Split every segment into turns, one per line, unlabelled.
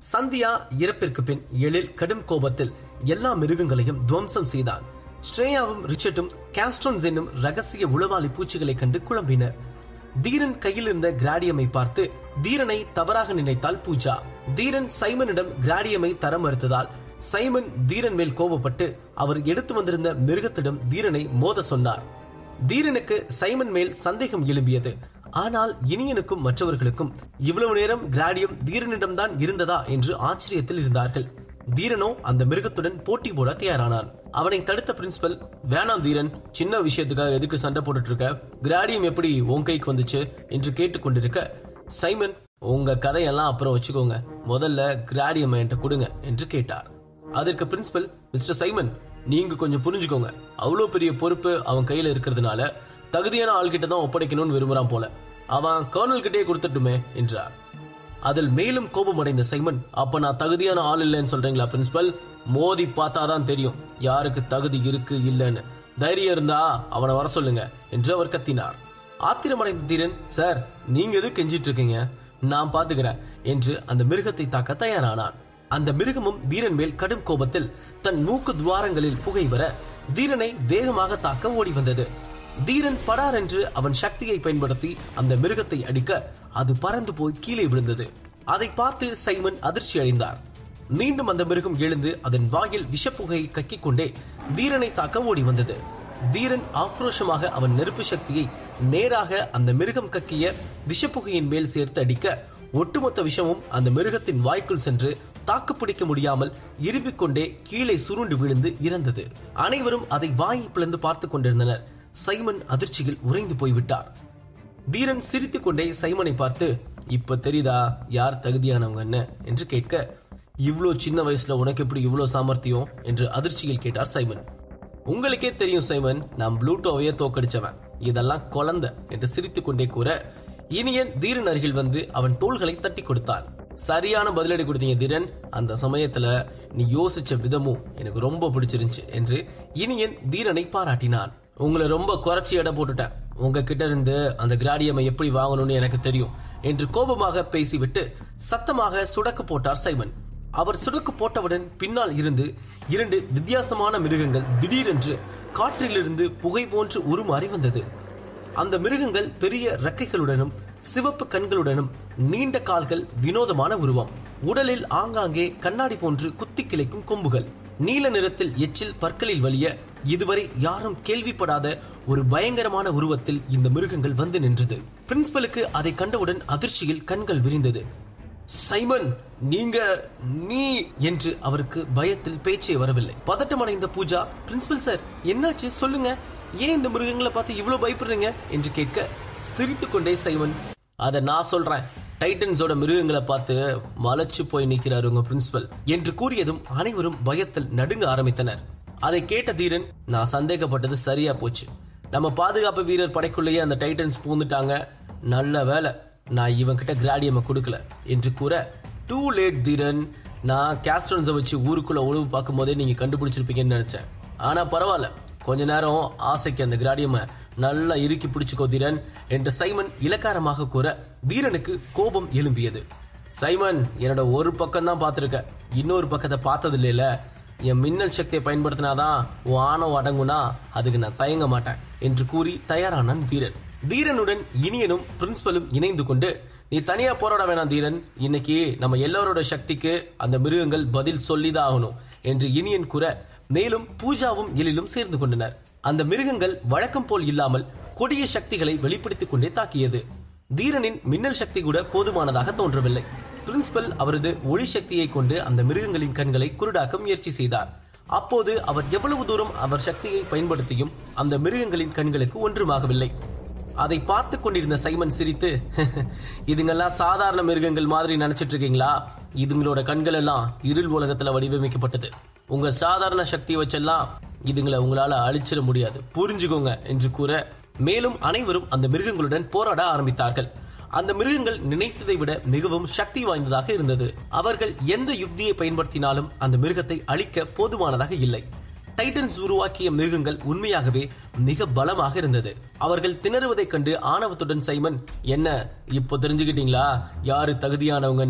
சந்தியா இறப்பிற்கு பின் எழில் கடும் கோபத்தில் எல்லா மிருகங்களையும் துவம்சம் செய்தான் ஸ்ரேயாவும் ரிச்சர்டும் காஸ்ட்ரோன்ஸ் என்னும் ரகசிய உளவாளி பூச்சிகளை கண்டு குழம்பினர் தீரன் கையில் இருந்த கிராடியமை பார்த்து தீரனை தவறாக நினைத்தாள் பூஜா தீரன் சைமனிடம் கிராடியமை தர மறுத்ததால் சைமன் தீரன் மேல் கோபப்பட்டு அவர் எடுத்து வந்திருந்த மிருகத்திடம் தீரனை மோத சொன்னார் தீரனுக்கு சைமன் மேல் சந்தேகம் எழும்பியது ஆனால் இனியனுக்கும் மற்றவர்களுக்கும் இவ்வளவு நேரம் கிராடியம் தீரனிடம்தான் இருந்ததா என்று ஆச்சரியத்தில் இருந்தார்கள் தீரனோ அந்த மிருகத்துடன் போட்டி போட தயாரானான் அவனை தடுத்த பிரின்சிபல் வேணாம் தீரன் சின்ன விஷயத்துக்காக எதுக்கு சண்டை போட்டுட்டு இருக்க கிராடியம் எப்படி உன் கைக்கு வந்துச்சு என்று கேட்டுக்கொண்டிருக்க சைமன் உங்க கதையெல்லாம் அப்புறம் வச்சுக்கோங்க முதல்ல கிராடியம் என்கிட்ட கொடுங்க என்று கேட்டார் அதற்கு பிரின்சிபல் மிஸ்டர் சைமன் நீங்க கொஞ்சம் புரிஞ்சுக்கோங்க அவ்வளவு பெரிய பொறுப்பு அவன் கையில இருக்கிறதுனால தகுதியான ஆள்கிட்ட தான் ஒப்படைக்கணும்னு விரும்புறான் போல அவன் கர்னல் கிட்டே கொடுத்துட்டுமே என்றார் அதில் மேலும் கோபமடைந்த சைமன் அப்ப நான் தகுதியான ஆள் இல்லைன்னு சொல்றீங்களா பிரின்சிபல் மோதி பார்த்தாதான் தெரியும் யாருக்கு தகுதி இருக்கு இல்லைன்னு தைரியம் இருந்தா அவனை வர சொல்லுங்க என்று அவர் கத்தினார் ஆத்திரமடைந்த தீரன் சார் நீங்க எது கெஞ்சிட்டு இருக்கீங்க நான் பாத்துக்கிறேன் என்று அந்த மிருகத்தை தாக்க தயாரானான் அந்த மிருகமும் தீரன் மேல் கடும் கோபத்தில் தன் மூக்கு துவாரங்களில் புகை வர தீரனை வேகமாக தாக்க ஓடி வந்தது தீரன் படார் என்று அவன் சக்தியை பயன்படுத்தி அந்த மிருகத்தை அடிக்க அது பறந்து போய் கீழே விழுந்தது அதை பார்த்து சைமன் அதிர்ச்சி அடைந்தார் மீண்டும் அந்த மிருகம் எழுந்து அதன் வாயில் விஷப்புகையை கக்கிக் கொண்டே தீரனை தாக்க ஓடி வந்தது தீரன் ஆக்ரோஷமாக அவன் நெருப்பு சக்தியை நேராக அந்த மிருகம் கக்கிய விஷப்புகையின் மேல் சேர்த்து அடிக்க ஒட்டுமொத்த விஷமும் அந்த மிருகத்தின் வாய்க்குள் சென்று தாக்குப்பிடிக்க முடியாமல் இரும்பிக் கொண்டே கீழே சுருண்டு விழுந்து இறந்தது அனைவரும் அதை வாயை பிளந்து பார்த்துக் கொண்டிருந்தனர் சைமன் அதிர்ச்சியில் உறைந்து போய்விட்டார் தீரன் சிரித்துக் கொண்டே சைமனை பார்த்து இப்ப தெரியுதா யார் தகுதியானவங்கன்னு என்று கேட்க இவ்ளோ சின்ன வயசுல உனக்கு எப்படி இவ்ளோ சாமர்த்தியம் என்று அதிர்ச்சியில் கேட்டார் சைமன் உங்களுக்கே தெரியும் சைமன் நான் ப்ளூட்டோவையே தோக்கடிச்சவன் இதெல்லாம் குழந்தை என்று சிரித்துக் கொண்டே கூற இனியன் தீரன் அருகில் வந்து அவன் தோள்களை தட்டி கொடுத்தான் சரியான பதிலடி கொடுத்தீங்க தீரன் அந்த சமயத்துல நீ யோசிச்ச விதமும் எனக்கு ரொம்ப பிடிச்சிருந்துச்சு என்று இனியன் தீரனை பாராட்டினான் உங்களை ரொம்ப குறைச்சி எடை போட்டுட்டேன் உங்ககிட்ட இருந்து அந்த கிராடியமை எப்படி வாங்கணும்னு எனக்கு தெரியும் என்று கோபமாக பேசிவிட்டு சத்தமாக சுடக்கு போட்டார் சைமன் அவர் சுடக்கு போட்டவுடன் பின்னால் இருந்து இரண்டு வித்தியாசமான மிருகங்கள் திடீரென்று காற்றிலிருந்து புகை போன்று உருமாறி வந்தது அந்த மிருகங்கள் பெரிய ரெக்கைகளுடனும் சிவப்பு கண்களுடனும் நீண்ட கால்கள் வினோதமான உருவம் உடலில் ஆங்காங்கே கண்ணாடி போன்று குத்தி கிளைக்கும் கொம்புகள் நீல நிறத்தில் எச்சில் பற்களில் வலிய இதுவரை யாரும் கேள்விப்படாத ஒரு பயங்கரமான உருவத்தில் இந்த மிருகங்கள் வந்து நின்றது பிரின்சிபலுக்கு அதை கண்டவுடன் அதிர்ச்சியில் கண்கள் விரிந்தது சைமன் நீங்க நீ என்று அவருக்கு பயத்தில் பேச்சே வரவில்லை பதட்டமடைந்த பூஜா பிரின்சிபல் சார் என்னாச்சு சொல்லுங்க ஏன் இந்த மிருகங்களை பார்த்து இவ்வளவு பயப்படுறீங்க என்று கேட்க சிரித்துக்கொண்டே சைமன் அத நான் சொல்றேன் டைட்டன்ஸோட மிருகங்களை பார்த்து மலைச்சு போய் நிற்கிறார் உங்க பிரின்சிபல் என்று கூறியதும் அனைவரும் பயத்தில் நடுங்க ஆரம்பித்தனர் அதை கேட்ட தீரன் நான் சந்தேகப்பட்டது சரியா போச்சு நம்ம பாதுகாப்பு வீரர் படைக்குள்ளேயே அந்த டைட்டன்ஸ் பூந்துட்டாங்க நல்ல வேலை நான் இவன்கிட்ட கிராடியமை கொடுக்கல என்று கூற டூ லேட் தீரன் நான் கேஸ்டன்ஸை வச்சு ஊருக்குள்ள உழவு பார்க்கும் போதே நீங்க கண்டுபிடிச்சிருப்பீங்கன்னு நினைச்சேன் ஆனா பரவாயில்ல கொஞ்ச நேரம் ஆசைக்கு அந்த கிராடியமை நல்லா இறுக்கி பிடிச்சுக்கோ தீரன் என்று சைமன் இலக்காரமாக கூற தீரனுக்கு கோபம் எழும்பியது சைமன் என்னோட ஒரு பக்கம் தான் பார்த்துருக்க இன்னொரு பக்கத்தை பார்த்தது இல்லைல என் மின்னல் சக்தியை பயன்படுத்தினாதான் உன் ஆணவம் அடங்குனா அதுக்கு நான் தயங்க மாட்டேன் என்று கூறி தயாரானான் தீரன் தீரனுடன் இனியனும் பிரின்சிபலும் இணைந்து கொண்டு நீ தனியா போராட வேணாம் தீரன் இன்னைக்கு நம்ம எல்லாரோட சக்திக்கு அந்த மிருகங்கள் பதில் சொல்லிதான் ஆகணும் என்று இனியன் கூற மேலும் பூஜாவும் எழிலும் சேர்ந்து கொண்டனர் அந்த மிருகங்கள் வழக்கம் போல் இல்லாமல் கொடிய சக்திகளை வெளிப்படுத்திக் கொண்டே தாக்கியது தீரனின் மின்னல் சக்தி கூட போதுமானதாக தோன்றவில்லை பிரின்சிபல் அவரது ஒளி சக்தியை கொண்டு அந்த மிருகங்களின் கண்களை குருடாக்க முயற்சி செய்தார் அப்போது அவர் எவ்வளவு தூரம் அவர் சக்தியை பயன்படுத்தியும் அந்த மிருகங்களின் கண்களுக்கு ஒன்றுமாகவில்லை அதை பார்த்து கொண்டிருந்த சைமன் சிரித்து இதுங்கெல்லாம் சாதாரண மிருகங்கள் மாதிரி நினைச்சிட்டு இருக்கீங்களா இதுங்களோட கண்கள் எல்லாம் இருள் உலகத்துல வடிவமைக்கப்பட்டது உங்க சாதாரண சக்தியை வச்செல்லாம் இதுங்களை உங்களால அழிச்சிட முடியாது புரிஞ்சுக்கோங்க என்று கூற மேலும் அனைவரும் அந்த மிருகங்களுடன் போராட ஆரம்பித்தார்கள் அந்த மிருகங்கள் நினைத்ததை விட மிகவும் சக்தி வாய்ந்ததாக இருந்தது அவர்கள் எந்த யுக்தியை பயன்படுத்தினாலும் அந்த மிருகத்தை அழிக்க போதுமானதாக இல்லை டைட்டன்ஸ் உருவாக்கிய மிருகங்கள் உண்மையாகவே மிக பலமாக இருந்தது அவர்கள் திணறுவதைக் கண்டு ஆணவத்துடன் சைமன் என்ன இப்போ தெரிஞ்சுக்கிட்டீங்களா யாரு தகுதியானவங்கன்னு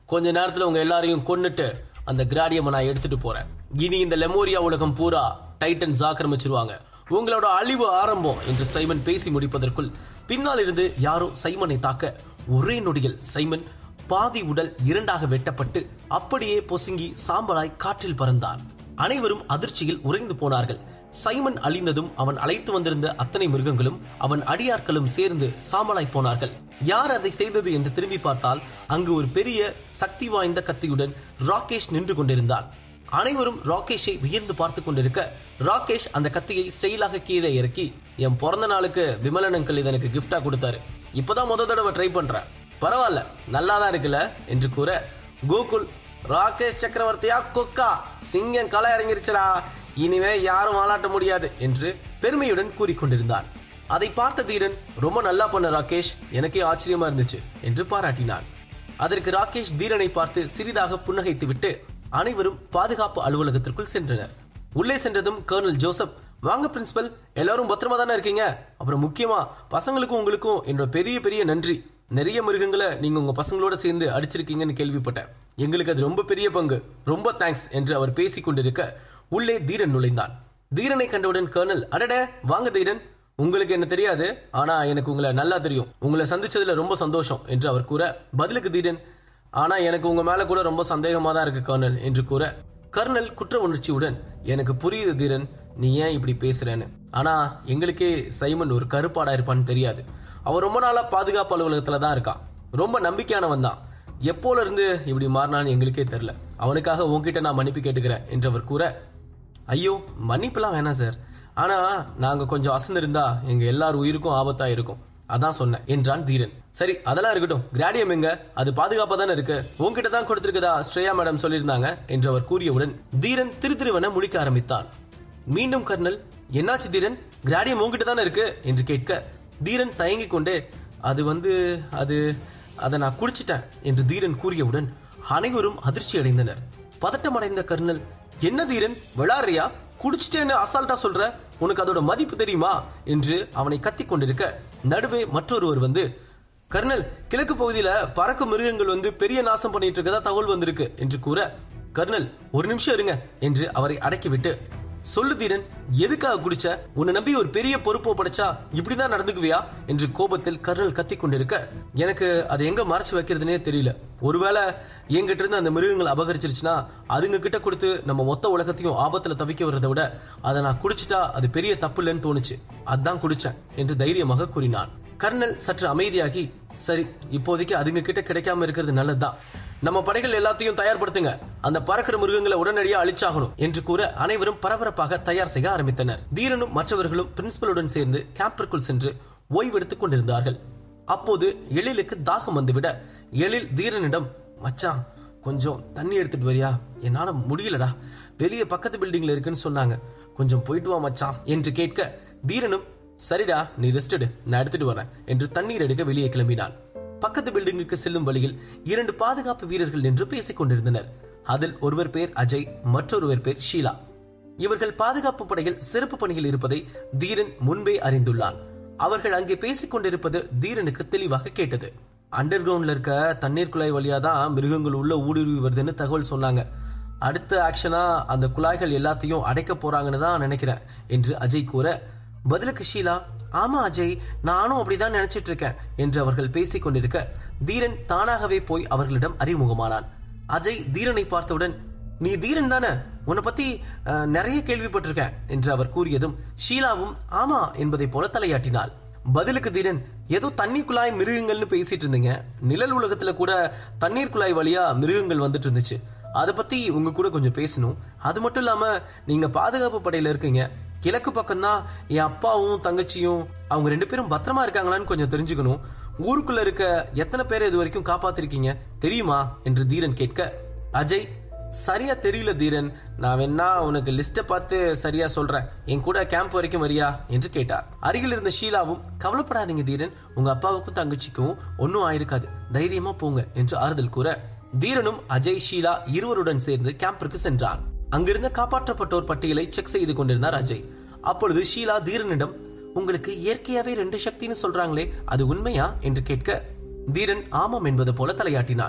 கொஞ்ச நேரத்துல உங்க எல்லாரையும் கொன்னுட்டு அந்த கிராடியமை நான் எடுத்துட்டு போறேன் இனி இந்த லெமோரியா உலகம் பூரா டைட்டன்ஸ் ஆக்கிரமிச்சிருவாங்க உங்களோட அழிவு ஆரம்பம் என்று சைமன் பேசி முடிப்பதற்குள் பின்னால் இருந்து யாரோ சைமனை தாக்க ஒரே நொடியில் சைமன் பாதி உடல் இரண்டாக வெட்டப்பட்டு அப்படியே பொசுங்கி சாம்பலாய் காற்றில் பறந்தான் அனைவரும் அதிர்ச்சியில் உறைந்து போனார்கள் சைமன் அழிந்ததும் அவன் அழைத்து வந்திருந்த அத்தனை மிருகங்களும் அவன் அடியாட்களும் சேர்ந்து சாம்பலாய் போனார்கள் யார் அதை செய்தது என்று திரும்பி பார்த்தால் அங்கு ஒரு பெரிய சக்தி வாய்ந்த கத்தியுடன் ராகேஷ் நின்று கொண்டிருந்தான் அனைவரும் ராகேஷை வியந்து பார்த்து கொண்டிருக்க ராகேஷ் அந்த கத்தியை ஸ்டைலாக கீழே இறக்கி என் பிறந்த நாளுக்கு விமலன் அங்கிள் இதை எனக்கு கிஃப்டா கொடுத்தாரு இப்பதான் முத தடவை ட்ரை பண்றேன் பரவாயில்ல நல்லா தான் இருக்குல்ல என்று கூற கோகுல் ராகேஷ் சக்கரவர்த்தியா கொக்கா சிங்கம் களை இறங்கிருச்சுடா இனிமே யாரும் வாலாட்ட முடியாது என்று பெருமையுடன் கூறிக்கொண்டிருந்தான் அதை பார்த்த தீரன் ரொம்ப நல்லா பண்ண ராகேஷ் எனக்கே ஆச்சரியமா இருந்துச்சு என்று பாராட்டினான் அதற்கு ராகேஷ் தீரனை பார்த்து சிறிதாக புன்னகைத்துவிட்டு அனைவரும் பாதுகாப்பு அலுவலகத்திற்குள் சென்றனர் உள்ளே சென்றதும் கர்னல் ஜோசப் வாங்க பிரின்சிபல் எல்லாரும் பத்திரமா தானே இருக்கீங்க அப்புறம் முக்கியமா பசங்களுக்கும் உங்களுக்கும் என்னோட பெரிய பெரிய நன்றி நிறைய மிருகங்களை நீங்க உங்க பசங்களோட சேர்ந்து அடிச்சிருக்கீங்கன்னு கேள்விப்பட்டேன் எங்களுக்கு அது ரொம்ப பெரிய பங்கு ரொம்ப தேங்க்ஸ் என்று அவர் பேசிக் கொண்டிருக்க உள்ளே தீரன் நுழைந்தான் தீரனை கண்டவுடன் கர்னல் அடட வாங்க தீரன் உங்களுக்கு என்ன தெரியாது ஆனா எனக்கு உங்களை நல்லா தெரியும் உங்களை சந்திச்சதுல ரொம்ப சந்தோஷம் என்று அவர் கூற பதிலுக்கு தீரன் ஆனா எனக்கு உங்க மேல கூட ரொம்ப சந்தேகமா தான் இருக்கு கர்னல் என்று கூற கர்னல் குற்ற உணர்ச்சியுடன் எனக்கு புரியுது தீரன் நீ ஏன் இப்படி பேசுறேன்னு ஆனா எங்களுக்கே சைமன் ஒரு கருப்பாடா இருப்பான்னு தெரியாது அவன் ரொம்ப நாளா பாதுகாப்பு அலுவலகத்துல தான் இருக்கான் ரொம்ப நம்பிக்கையானவன் தான் எப்போல இருந்து இப்படி மாறினான்னு எங்களுக்கே தெரியல அவனுக்காக உன்கிட்ட நான் மன்னிப்பு கேட்டுக்கிறேன் என்று அவர் கூற ஐயோ மன்னிப்புலாம் வேணாம் சார் ஆனா நாங்க கொஞ்சம் அசந்திருந்தா எங்க எல்லார் உயிருக்கும் ஆபத்தா இருக்கும் அதான் சொன்னேன் என்றான் தீரன் சரி அதெல்லாம் இருக்கட்டும் கிராடியம் எங்க அது பாதுகாப்பா தானே இருக்கு உன்கிட்ட தான் கொடுத்திருக்கதா ஸ்ரேயா மேடம் சொல்லியிருந்தாங்க என்று அவர் கூறியவுடன் தீரன் திரு திருவென முழிக்க ஆரம்பித்தான் மீண்டும் கர்னல் என்னாச்சு தீரன் கிராடியம் உன்கிட்ட தானே இருக்கு என்று கேட்க தீரன் தயங்கிக் கொண்டே அது வந்து அது அதை நான் குடிச்சிட்டேன் என்று தீரன் கூறியவுடன் அனைவரும் அதிர்ச்சி அடைந்தனர் பதட்டமடைந்த கர்னல் என்ன தீரன் விளாடுறியா குடிச்சிட்டேன்னு அசால்ட்டா சொல்ற உனக்கு அதோட மதிப்பு தெரியுமா என்று அவனை கத்திக் கொண்டிருக்க நடுவே மற்றொருவர் வந்து கர்னல் கிழக்கு பகுதியில பறக்கும் மிருகங்கள் வந்து பெரிய நாசம் பண்ணிட்டு இருக்கதா தகவல் வந்திருக்கு என்று கூற கர்னல் ஒரு நிமிஷம் இருங்க என்று அவரை அடக்கிவிட்டு சொல்லு தீரன் எதுக்காக குடிச்ச உன்னை நம்பி ஒரு பெரிய பொறுப்போ படைச்சா இப்படிதான் நடந்துக்குவியா என்று கோபத்தில் கர்னல் கத்திக் கொண்டிருக்க எனக்கு அதை எங்க மறைச்சு வைக்கிறதுனே தெரியல ஒருவேளை என்கிட்ட இருந்து அந்த மிருகங்கள் அபகரிச்சிருச்சுன்னா அதுங்க கிட்ட கொடுத்து நம்ம மொத்த உலகத்தையும் ஆபத்துல தவிக்க வர்றதை விட அதை நான் குடிச்சிட்டா அது பெரிய தப்பு இல்லைன்னு தோணுச்சு அதான் குடிச்சேன் என்று தைரியமாக கூறினான் கர்னல் சற்று அமைதியாகி சரி இப்போதைக்கு அதுங்க கிட்ட கிடைக்காம இருக்கிறது நல்லதுதான் நம்ம படைகள் எல்லாத்தையும் தயார்படுத்துங்க அந்த பறக்கிற மிருகங்களை உடனடியாக அழிச்சாகணும் என்று கூற அனைவரும் பரபரப்பாக தயார் செய்ய ஆரம்பித்தனர் தீரனும் மற்றவர்களும் பிரின்சிபலுடன் சேர்ந்து கேம்பிற்குள் சென்று ஓய்வெடுத்துக் கொண்டிருந்தார்கள் அப்போது எழிலுக்கு தாகம் வந்துவிட எழில் தீரனிடம் மச்சான் கொஞ்சம் தண்ணி எடுத்துட்டு வரியா என்னால முடியலடா வெளியே பக்கத்து பில்டிங்ல இருக்குன்னு சொன்னாங்க கொஞ்சம் போயிட்டு வா மச்சான் என்று கேட்க தீரனும் சரிடா நீ ரெஸ்ட் எடு நான் எடுத்துட்டு வரேன் என்று தண்ணீர் எடுக்க வெளியே கிளம்பினான் பக்கத்து பில்டிங்குக்கு செல்லும் வழியில் இரண்டு பாதுகாப்பு வீரர்கள் நின்று பேசிக் கொண்டிருந்தனர் அதில் ஒருவர் பேர் அஜய் மற்றொருவர் பேர் ஷீலா இவர்கள் பாதுகாப்பு படையில் சிறப்பு பணியில் இருப்பதை தீரன் முன்பே அறிந்துள்ளான் அவர்கள் அங்கே பேசிக் கொண்டிருப்பது தீரனுக்கு தெளிவாக கேட்டது அண்டர் கிரவுண்ட்ல இருக்க தண்ணீர் குழாய் வழியா தான் மிருகங்கள் உள்ள ஊடுருவி வருதுன்னு தகவல் சொன்னாங்க அடுத்த ஆக்ஷனா அந்த குழாய்கள் எல்லாத்தையும் அடைக்க போறாங்கன்னு தான் நினைக்கிறேன் என்று அஜய் கூற பதிலுக்கு ஷீலா ஆமா அஜய் நானும் அப்படிதான் நினைச்சிட்டு இருக்கேன் என்று அவர்கள் பேசிக் கொண்டிருக்க தீரன் தானாகவே போய் அவர்களிடம் அறிமுகமானான் அஜய் தீரனை பார்த்தவுடன் நீ தீரன் தானே உன்னை பத்தி அஹ், நிறைய கேள்விப்பட்டிருக்கேன் என்று அவர் கூறியதும் ஷீலாவும் ஆமா என்பதை போல தலையாட்டினாள் பதிலுக்கு தீரன் ஏதோ தண்ணீர் குழாய் மிருகங்கள்னு பேசிட்டு இருந்தீங்க நிழல் உலகத்துல கூட தண்ணீர் குழாய் வழியா மிருகங்கள் வந்துட்டு இருந்துச்சு அதை பத்தி உங்க கூட கொஞ்சம் பேசணும் அது மட்டும் இல்லாம நீங்க பாதுகாப்பு படையில இருக்கீங்க கிழக்கு பக்கம்தான் என் அப்பாவும் தங்கச்சியும் அவங்க ரெண்டு பேரும் பத்திரமா இருக்காங்களான்னு கொஞ்சம் தெரிஞ்சுக்கணும் ஊருக்குள்ள இருக்க எத்தனை பேரை இது வரைக்கும் காப்பாத்திருக்கீங்க தெரியுமா என்று தீரன் கேட்க அஜய் சரியா தெரியல தீரன் நான் வேணா உனக்கு லிஸ்ட பார்த்து சரியா சொல்றேன் என் கூட கேம்ப் வரைக்கும் வரியா என்று கேட்டார் அருகில் இருந்த ஷீலாவும் கவலைப்படாதீங்க தீரன் உங்க அப்பாவுக்கும் தங்கச்சிக்கும் ஒன்னும் ஆயிருக்காது தைரியமா போங்க என்று ஆறுதல் கூற தீரனும் அஜய் ஷீலா இருவருடன் சேர்ந்து கேம்பிற்கு சென்றான் அங்கிருந்த காப்பாற்றப்பட்டோர் பட்டியலை செக் செய்து கொண்டிருந்தார் அஜய் அப்பொழுது ஷீலா தீரனிடம் உங்களுக்கு இயற்கையாவே ரெண்டு சக்தின்னு சொல்றாங்களே அது உண்மையா என்று கேட்க தீரன் ஆமாம் என்பது போல தலையாட்டினான்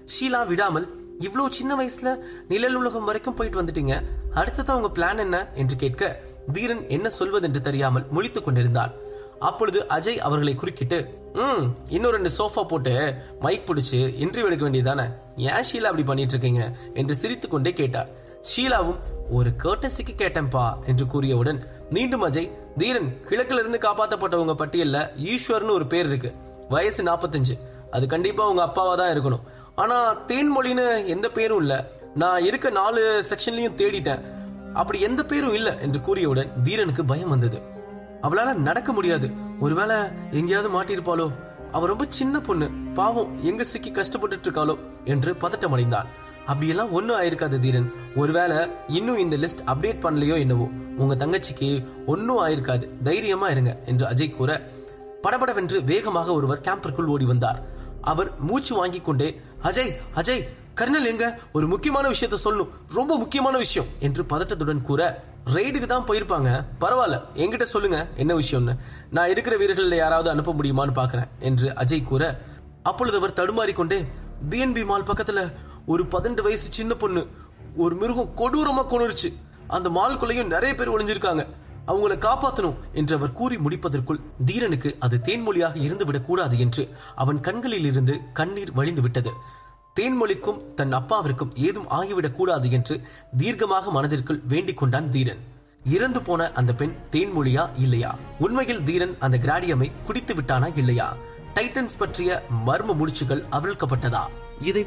ஷீலா விடாமல் இவ்வளோ சின்ன வயசுல நிழல் உலகம் வரைக்கும் போயிட்டு வந்துட்டீங்க அடுத்தது உங்க பிளான் என்ன என்று கேட்க தீரன் என்ன சொல்வதென்று தெரியாமல் முழித்துக் கொண்டிருந்தான் அப்பொழுது அஜய் அவர்களை குறுக்கிட்டு ம் இன்னும் ரெண்டு சோஃபா போட்டு மைக் பிடிச்சு இன்டர்வியூ எடுக்க வேண்டியதானே ஏன் ஷீலா அப்படி பண்ணிட்டு இருக்கீங்க என்று சிரித்துக் கொண்டே கேட்டார் ஷீலாவும் ஒரு கேட்டசிக்கு கேட்டேன்பா என்று கூறியவுடன் மீண்டும் அஜய் தீரன் கிழக்குல இருந்து காப்பாத்தப்பட்டவங்க பட்டியல்ல ஈஸ்வர்னு ஒரு பேர் இருக்கு வயசு நாற்பத்தஞ்சு அது கண்டிப்பா உங்க அப்பாவா தான் இருக்கணும் ஆனா தேன்மொழின்னு எந்த பேரும் இல்ல நான் இருக்க நாலு செக்ஷன்லயும் தேடிட்டேன் அப்படி எந்த பேரும் இல்ல என்று கூறியவுடன் தீரனுக்கு பயம் வந்தது அவளால நடக்க முடியாது ஒருவேளை எங்கேயாவது மாட்டிருப்பாளோ அவ ரொம்ப சின்ன பொண்ணு பாவம் எங்க சிக்கி கஷ்டப்பட்டுட்டு இருக்காளோ என்று பதட்டம் அடைந்தான் அப்படியெல்லாம் ஒன்னும் ஆயிருக்காது தீரன் ஒருவேளை இன்னும் இந்த லிஸ்ட் அப்டேட் பண்ணலையோ என்னவோ உங்க தங்கச்சிக்கு ஒன்னும் ஆயிருக்காது தைரியமா இருங்க என்று அஜய் கூற படபடவென்று வேகமாக ஒருவர் கேம்பிற்குள் ஓடி வந்தார் அவர் மூச்சு வாங்கிக் கொண்டே அஜய் அஜய் கர்னல் எங்க ஒரு முக்கியமான விஷயத்த சொல்லணும் ரொம்ப முக்கியமான விஷயம் என்று பதட்டத்துடன் கூற ரெய்டுக்கு தான் போயிருப்பாங்க பரவாயில்ல என்கிட்ட சொல்லுங்க என்ன விஷயம்னு நான் இருக்கிற வீரர்கள்ல யாராவது அனுப்ப முடியுமான்னு பாக்குறேன் என்று அஜய் கூற அப்பொழுது அவர் தடுமாறிக்கொண்டே பிஎன்பி மால் பக்கத்துல ஒரு பதினெட்டு வயசு சின்ன பொண்ணு ஒரு மிருகம் கொடூரமா கொண்டுருச்சு அந்த மால்குள்ளேயும் நிறைய பேர் ஒளிஞ்சிருக்காங்க அவங்கள காப்பாத்தணும் என்று அவர் கூறி முடிப்பதற்குள் தீரனுக்கு அது தேன்மொழியாக இருந்துவிடக் கூடாது என்று அவன் கண்களில் இருந்து கண்ணீர் வழிந்து விட்டது தேன்மொழிக்கும் தன் அப்பாவிற்கும் ஏதும் ஆகிவிடக் கூடாது என்று தீர்க்கமாக மனதிற்குள் வேண்டிக் கொண்டான் தீரன் இறந்து போன அந்த பெண் தேன்மொழியா இல்லையா உண்மையில் தீரன் அந்த கிராடியமை குடித்து விட்டானா இல்லையா டைட்டன்ஸ் பற்றிய மர்ம முடிச்சுகள் அவிழ்க்கப்பட்டதா இதை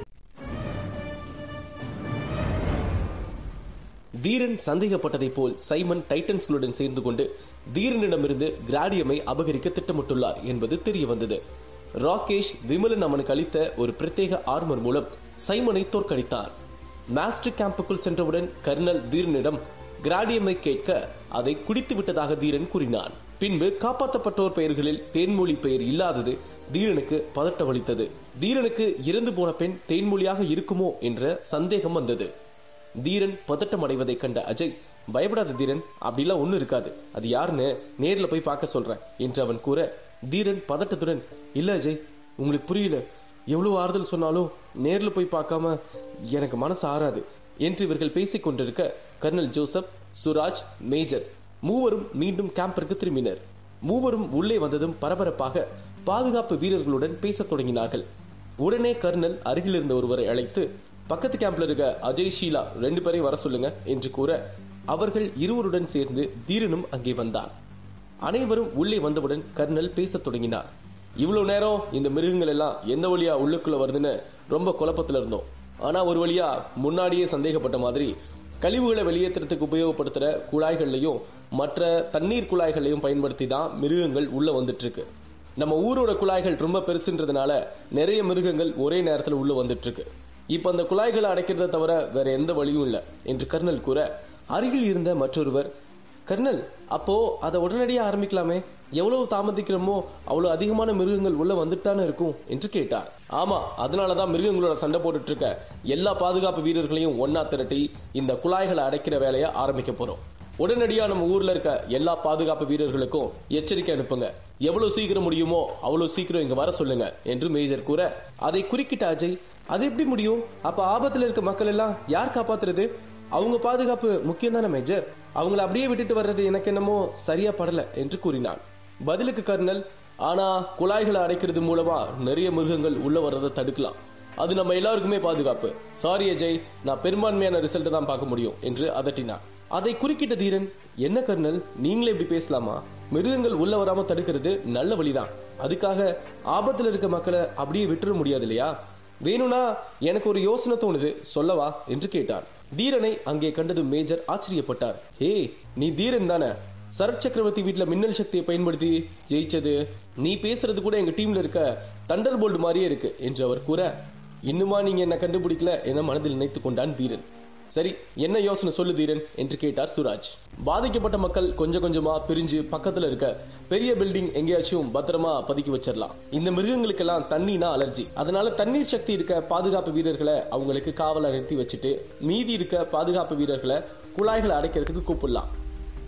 தீரன் சந்தேகப்பட்டதைப் போல் சைமன் டைட்டன்ஸ்களுடன் சேர்ந்து கொண்டு தீரனிடமிருந்து கிராடியமை அபகரிக்க திட்டமிட்டுள்ளார் என்பது தெரிய வந்தது ராகேஷ் விமலன் அவனுக்கு அளித்த ஒரு பிரத்யேக ஆர்மர் மூலம் சைமனை தோற்கடித்தான் மாஸ்டர் கேம்புக்குள் சென்றவுடன் கர்னல் தீரனிடம் கிராடியமை கேட்க அதை குடித்து விட்டதாக தீரன் கூறினான் பின்பு காப்பாற்றப்பட்டோர் பெயர்களில் தேன்மொழி பெயர் இல்லாதது தீரனுக்கு பதட்டமளித்தது தீரனுக்கு இறந்து போன பெண் தேன்மொழியாக இருக்குமோ என்ற சந்தேகம் வந்தது தீரன் பதட்டம் அடைவதை கண்ட அஜய் பயப்படாத தீரன் அப்படிலாம் ஒண்ணு இருக்காது அது யாருன்னு நேர்ல போய் பார்க்க சொல்றேன் என்று அவன் கூற தீரன் பதட்டத்துடன் இல்ல அஜய் உங்களுக்கு புரியல எவ்வளவு ஆறுதல் சொன்னாலும் நேர்ல போய் பார்க்காம எனக்கு மனசு ஆறாது என்று இவர்கள் பேசிக் கொண்டிருக்க கர்னல் ஜோசப் சுராஜ் மேஜர் மூவரும் மீண்டும் கேம்பிற்கு திரும்பினர் மூவரும் உள்ளே வந்ததும் பரபரப்பாக பாதுகாப்பு வீரர்களுடன் பேசத் தொடங்கினார்கள் உடனே கர்னல் அருகில் இருந்த ஒருவரை அழைத்து பக்கத்து கேம்ப்ல இருக்க அஜய் ஷீலா ரெண்டு பேரையும் வர சொல்லுங்க என்று கூற அவர்கள் இருவருடன் சேர்ந்து தீரனும் அங்கே வந்தான் அனைவரும் உள்ளே வந்தவுடன் கர்னல் பேசத் தொடங்கினார் இவ்வளவு நேரம் இந்த மிருகங்கள் எல்லாம் எந்த வழியா உள்ளுக்குள்ள வருதுன்னு ரொம்ப குழப்பத்துல இருந்தோம் ஆனா ஒரு வழியா முன்னாடியே சந்தேகப்பட்ட மாதிரி கழிவுகளை வெளியேற்றுறதுக்கு உபயோகப்படுத்துற குழாய்கள்லையும் மற்ற தண்ணீர் குழாய்களையும் பயன்படுத்தி தான் மிருகங்கள் உள்ள வந்துட்டு இருக்கு நம்ம ஊரோட குழாய்கள் ரொம்ப பெருசுன்றதுனால நிறைய மிருகங்கள் ஒரே நேரத்தில் உள்ள வந்துட்டு இருக்கு இப்ப அந்த குழாய்களை அடைக்கிறத தவிர வேற எந்த வழியும் இல்லை என்று கர்னல் கூற அருகில் இருந்த மற்றொருவர் கர்னல் அப்போ அதை உடனடியாக ஆரம்பிக்கலாமே எவ்வளவு தாமதிக்கிறோமோ அவ்வளவு அதிகமான மிருகங்கள் உள்ள வந்துட்டு தானே இருக்கும் என்று கேட்டார் ஆமா அதனாலதான் மிருகங்களோட சண்டை போட்டுட்டு இருக்க எல்லா பாதுகாப்பு வீரர்களையும் ஒன்னா திரட்டி இந்த குழாய்களை அடைக்கிற வேலையை ஆரம்பிக்க போறோம் உடனடியா நம்ம ஊர்ல இருக்க எல்லா பாதுகாப்பு வீரர்களுக்கும் எச்சரிக்கை அனுப்புங்க எவ்வளவு சீக்கிரம் முடியுமோ அவ்வளவு சீக்கிரம் இங்க வர சொல்லுங்க என்று மேஜர் கூற அதை குறுக்கிட்ட அஜய் அது எப்படி முடியும் அப்ப ஆபத்துல இருக்க மக்கள் எல்லாம் யார் காப்பாத்துறது அவங்க பாதுகாப்பு முக்கியம் தானே மேஜர் அவங்கள அப்படியே விட்டுட்டு வர்றது எனக்கு என்னமோ சரியா படல என்று கூறினான் பதிலுக்கு கர்னல் ஆனா குழாய்களை அடைக்கிறது மூலமா நிறைய மிருகங்கள் உள்ள வர்றதை தடுக்கலாம் அது நம்ம எல்லாருக்குமே பாதுகாப்பு சாரி அஜய் நான் பெரும்பான்மையான ரிசல்ட் தான் பார்க்க முடியும் என்று அதட்டினான் அதை குறுக்கிட்ட தீரன் என்ன கர்னல் நீங்களே இப்படி பேசலாமா மிருகங்கள் உள்ள வராம தடுக்கிறது நல்ல வழிதான் அதுக்காக ஆபத்துல இருக்க மக்களை அப்படியே விட்டுற முடியாது இல்லையா வேணும்னா எனக்கு ஒரு யோசனை தோணுது சொல்லவா என்று கேட்டான் தீரனை அங்கே கண்டது மேஜர் ஆச்சரியப்பட்டார் ஹே நீ தீரன் தானே சரத் சக்கரவர்த்தி வீட்டுல மின்னல் சக்தியை பயன்படுத்தி ஜெயிச்சது நீ பேசுறது கூட எங்க டீம்ல இருக்க தண்டர் போல்டு மாதிரியே இருக்கு என்று அவர் கூற இன்னுமா நீங்க என்ன கண்டுபிடிக்கல என மனதில் நினைத்துக் கொண்டான் தீரன் சரி என்ன யோசனை சொல்லு தீரன் என்று கேட்டார் சுராஜ் பாதிக்கப்பட்ட மக்கள் கொஞ்சம் கொஞ்சமா பிரிஞ்சு பக்கத்துல இருக்க பெரிய பில்டிங் எங்கேயாச்சும் பத்திரமா பதுக்கி வச்சிடலாம் இந்த மிருகங்களுக்கெல்லாம் தண்ணினா அலர்ஜி அதனால தண்ணீர் சக்தி இருக்க பாதுகாப்பு வீரர்களை அவங்களுக்கு காவல நிறுத்தி வச்சுட்டு மீதி இருக்க பாதுகாப்பு வீரர்களை குழாய்களை அடைக்கிறதுக்கு கூப்பிடலாம்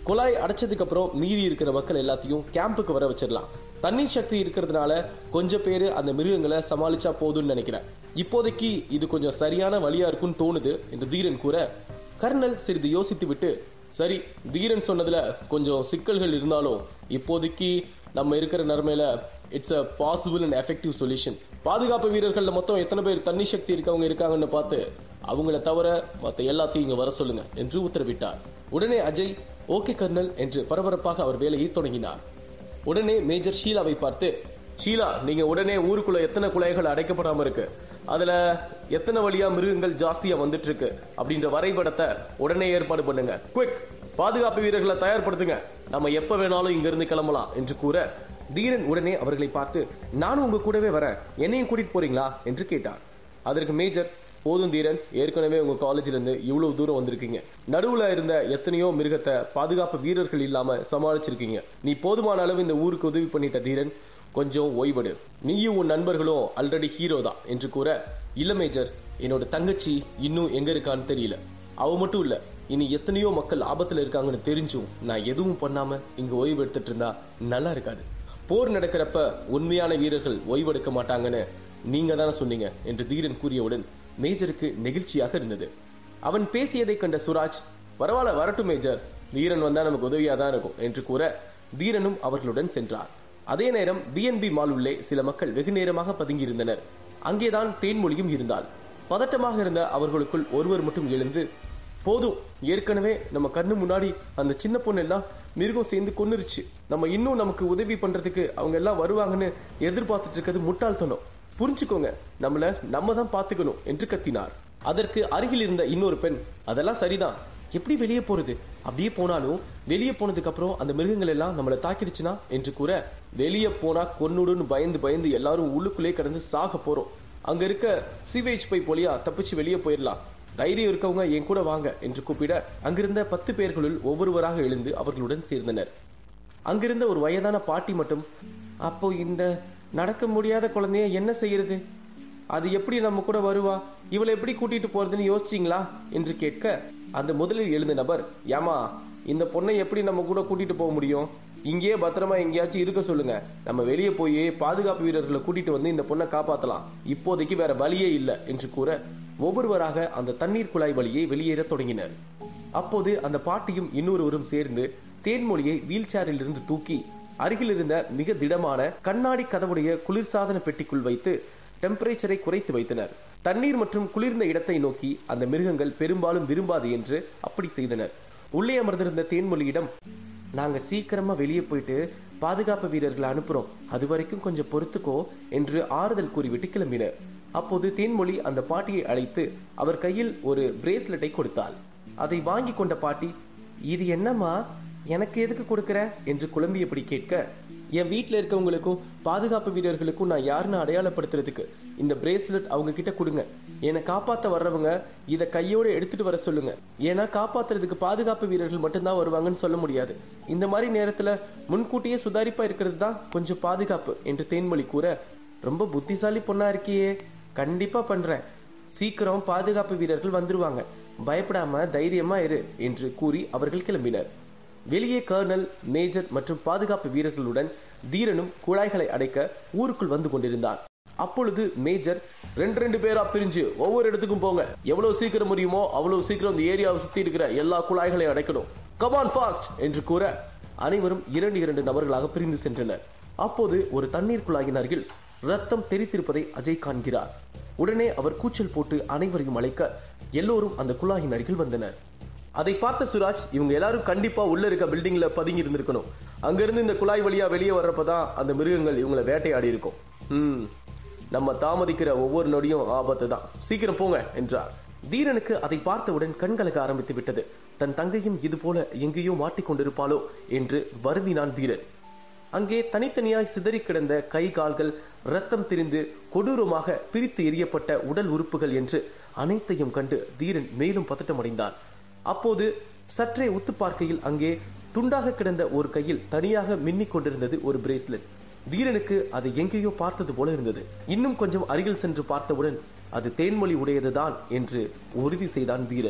குழாய் அடைச்சதுக்கு அப்புறம் மீதி இருக்கிற மக்கள் எல்லாத்தையும் கேம்புக்கு வர வச்சிடலாம் தண்ணீர் சக்தி இருக்கிறதுனால கொஞ்சம் பேரு அந்த மிருகங்களை சமாளிச்சா போதும்னு நினைக்கிறேன் இப்போதைக்கு இது கொஞ்சம் சரியான வழியா இருக்கும்னு தோணுது என்று தீரன் கூற கர்னல் சிறிது யோசித்து விட்டு சரி தீரன் சொன்னதுல கொஞ்சம் சிக்கல்கள் இருந்தாலும் இப்போதைக்கு நம்ம இருக்கிற நிலைமையில it's a possible and effective solution பாதுகாப்பு வீரர்கள்ல மொத்தம் எத்தனை பேர் தண்ணி சக்தி இருக்கவங்க இருக்காங்கன்னு பார்த்து அவங்கள தவிர மற்ற எல்லாத்தையும் இங்க வர சொல்லுங்க என்று உத்தரவிட்டார் உடனே அஜய் ஓகே கர்னல் என்று பரபரப்பாக அவர் வேலையை தொடங்கினார் உடனே மேஜர் ஷீலாவை பார்த்து ஷீலா நீங்க உடனே ஊருக்குள்ள எத்தனை குழாய்கள் அடைக்கப்படாம இருக்கு அதுல எத்தனை வழியா மிருகங்கள் ஜாஸ்தியா வந்துட்டு இருக்கு அப்படின்ற வரைபடத்தை உடனே ஏற்பாடு பண்ணுங்க குவிக் பாதுகாப்பு வீரர்களை தயார்படுத்துங்க நம்ம எப்ப வேணாலும் இங்க இருந்து கிளம்பலாம் என்று கூற தீரன் உடனே அவர்களை பார்த்து நானும் உங்க கூடவே வரேன் என்னையும் கூட்டிட்டு போறீங்களா என்று கேட்டார் அதற்கு மேஜர் போதும் தீரன் ஏற்கனவே உங்க காலேஜ்ல இருந்து இவ்வளவு தூரம் வந்திருக்கீங்க நடுவுல இருந்த எத்தனையோ மிருகத்தை பாதுகாப்பு வீரர்கள் இல்லாம சமாளிச்சிருக்கீங்க நீ போதுமான அளவு இந்த ஊருக்கு உதவி பண்ணிட்ட தீரன் கொஞ்சம் ஓய்வெடு நீயும் உன் நண்பர்களும் ஆல்ரெடி ஹீரோ தான் என்று கூற இல்ல மேஜர் என்னோட தங்கச்சி இன்னும் எங்க இருக்கான்னு தெரியல அவ மட்டும் இல்ல இனி எத்தனையோ மக்கள் ஆபத்துல இருக்காங்கன்னு தெரிஞ்சும் நான் எதுவும் பண்ணாம இங்க ஓய்வு எடுத்துட்டு இருந்தா நல்லா இருக்காது போர் நடக்கிறப்ப உண்மையான வீரர்கள் ஓய்வெடுக்க மாட்டாங்கன்னு நீங்க தானே சொன்னீங்க என்று தீரன் கூறியவுடன் மேஜருக்கு நெகிழ்ச்சியாக இருந்தது அவன் பேசியதை கண்ட சுராஜ் பரவாயில்ல வரட்டும் மேஜர் தீரன் வந்தா நமக்கு உதவியா தான் இருக்கும் என்று கூற தீரனும் அவர்களுடன் சென்றார் அதே நேரம் பிஎன்பி மால் உள்ளே சில மக்கள் வெகு நேரமாக பதுங்கியிருந்தனர் அங்கேதான் தேன்மொழியும் இருந்தாள் பதட்டமாக இருந்த அவர்களுக்குள் ஒருவர் மட்டும் எழுந்து போதும் ஏற்கனவே நம்ம கண்ணு முன்னாடி அந்த சின்ன பொண்ணு எல்லாம் மிருகம் சேர்ந்து கொன்னுருச்சு நம்ம இன்னும் நமக்கு உதவி பண்றதுக்கு அவங்க எல்லாம் வருவாங்கன்னு எதிர்பார்த்துட்டு இருக்கிறது முட்டாள்தனம் புரிஞ்சுக்கோங்க நம்மள நம்ம தான் பாத்துக்கணும் என்று கத்தினார் அதற்கு அருகில் இருந்த இன்னொரு பெண் அதெல்லாம் சரிதான் எப்படி வெளியே போறது அப்படியே போனாலும் வெளியே போனதுக்கு அப்புறம் அந்த மிருகங்கள் எல்லாம் நம்மள தாக்கிடுச்சுனா என்று கூற வெளியே போனா கொன்னுடுன்னு பயந்து பயந்து எல்லாரும் உள்ளுக்குள்ளே கடந்து சாக போறோம் அங்க இருக்க சீவேஜ் பைப் வழியா தப்பிச்சு வெளியே போயிடலாம் தைரியம் இருக்கவங்க என் கூட வாங்க என்று கூப்பிட அங்கிருந்த பத்து பேர்களுள் ஒவ்வொருவராக எழுந்து அவர்களுடன் சேர்ந்தனர் அங்கிருந்த ஒரு வயதான பாட்டி மட்டும் அப்போ இந்த நடக்க முடியாத குழந்தைய என்ன செய்யறது அது எப்படி நம்ம கூட வருவா இவளை எப்படி கூட்டிட்டு போறதுன்னு யோசிச்சிங்களா என்று கேட்க அந்த முதலில் எழுந்த நபர் ஏமா இந்த பொண்ணை எப்படி நம்ம கூட கூட்டிட்டு போக முடியும் இங்கேயே பத்திரமா எங்கேயாச்சும் இருக்க சொல்லுங்க நம்ம வெளியே போய் பாதுகாப்பு வீரர்களை கூட்டிட்டு வந்து இந்த பொண்ணை காப்பாத்தலாம் இப்போதைக்கு வேற வழியே இல்லை என்று கூற ஒவ்வொருவராக அந்த தண்ணீர் குழாய் வழியே வெளியேற தொடங்கினர் அப்போது அந்த பாட்டியும் இன்னொருவரும் சேர்ந்து தேன்மொழியை வீல் சேரில் இருந்து தூக்கி அருகில் இருந்த மிக திடமான கண்ணாடி கதவுடைய குளிர்சாதன பெட்டிக்குள் வைத்து டெம்பரேச்சரை குறைத்து வைத்தனர் தண்ணீர் மற்றும் குளிர்ந்த இடத்தை நோக்கி அந்த மிருகங்கள் பெரும்பாலும் விரும்பாது என்று அப்படி செய்தனர் உள்ளே அமர்ந்திருந்த தேன்மொழியிடம் நாங்க சீக்கிரமா வெளியே போயிட்டு பாதுகாப்பு வீரர்களை அனுப்புறோம் அது வரைக்கும் கொஞ்சம் பொறுத்துக்கோ என்று ஆறுதல் கூறிவிட்டு கிளம்பினர் அப்போது தேன்மொழி அந்த பாட்டியை அழைத்து அவர் கையில் ஒரு பிரேஸ்லெட்டை கொடுத்தாள் அதை வாங்கி கொண்ட பாட்டி இது என்னம்மா எனக்கு எதுக்கு கொடுக்கற என்று குழம்பியபடி கேட்க என் வீட்டில் இருக்கவங்களுக்கும் பாதுகாப்பு வீரர்களுக்கும் நான் யாருன்னு அடையாளப்படுத்துறதுக்கு இந்த பிரேஸ்லெட் அவங்க கிட்ட கொடுங்க என்னை காப்பாத்த வர்றவங்க இதை கையோட எடுத்துட்டு வர சொல்லுங்க ஏன்னா காப்பாத்துறதுக்கு பாதுகாப்பு வீரர்கள் மட்டும்தான் வருவாங்கன்னு சொல்ல முடியாது இந்த மாதிரி நேரத்துல முன்கூட்டியே சுதாரிப்பா இருக்கிறது தான் கொஞ்சம் பாதுகாப்பு என்று தேன்மொழி கூற ரொம்ப புத்திசாலி பொண்ணா இருக்கியே கண்டிப்பா பண்றேன் சீக்கிரம் பாதுகாப்பு வீரர்கள் வந்துருவாங்க பயப்படாம தைரியமா இரு என்று கூறி அவர்கள் கிளம்பினர் வெளியே கர்னல் மேஜர் மற்றும் பாதுகாப்பு வீரர்களுடன் தீரனும் குழாய்களை அடைக்க ஊருக்குள் வந்து கொண்டிருந்தான் அப்பொழுது மேஜர் ரெண்டு ரெண்டு பேரா பிரிஞ்சு ஒவ்வொரு இடத்துக்கும் போங்க எவ்வளவு சீக்கிரம் முடியுமோ அவ்வளவு சீக்கிரம் இந்த ஏரியாவை சுத்தி இருக்கிற எல்லா குழாய்களையும் அடைக்கணும் கமான் ஃபாஸ்ட் என்று கூற அனைவரும் இரண்டு இரண்டு நபர்களாக பிரிந்து சென்றனர் அப்போது ஒரு தண்ணீர் குழாயின் அருகில் ரத்தம் தெரித்திருப்பதை அஜய் காண்கிறார் உடனே அவர் கூச்சல் போட்டு அனைவரையும் அழைக்க எல்லோரும் அந்த குழாயின் அருகில் வந்தனர் அதை பார்த்த சுராஜ் இவங்க எல்லாரும் கண்டிப்பா உள்ள இருக்க பில்டிங்ல பதுங்கி இருந்திருக்கணும் அங்கிருந்து இந்த குழாய் வழியா வெளியே வர்றப்பதான் அந்த மிருகங்கள் இவங்களை வேட்டையாடி இருக்கும் ம் நம்ம தாமதிக்கிற ஒவ்வொரு நொடியும் ஆபத்து தான் சீக்கிரம் போங்க என்றார் தீரனுக்கு அதை பார்த்தவுடன் கண்கலக்க ஆரம்பித்து விட்டது தன் தங்கையும் இது போல எங்கேயோ மாட்டிக்கொண்டிருப்பாளோ என்று வருந்தினான் தீரன் அங்கே தனித்தனியாய் சிதறி கிடந்த கை கால்கள் ரத்தம் திரிந்து கொடூரமாக பிரித்து எரியப்பட்ட உடல் உறுப்புகள் என்று அனைத்தையும் கண்டு தீரன் மேலும் பதட்டமடைந்தான் அப்போது சற்றே உத்து பார்க்கையில் அங்கே துண்டாக கிடந்த ஒரு கையில் தனியாக மின்னிக் கொண்டிருந்தது ஒரு பிரேஸ்லெட் தீரனுக்கு அது எங்கேயோ பார்த்தது போல இருந்தது இன்னும் கொஞ்சம் அருகில் சென்று பார்த்தவுடன் அது தேன்மொழி உடையதுதான் என்று உறுதி செய்தான் தீரன்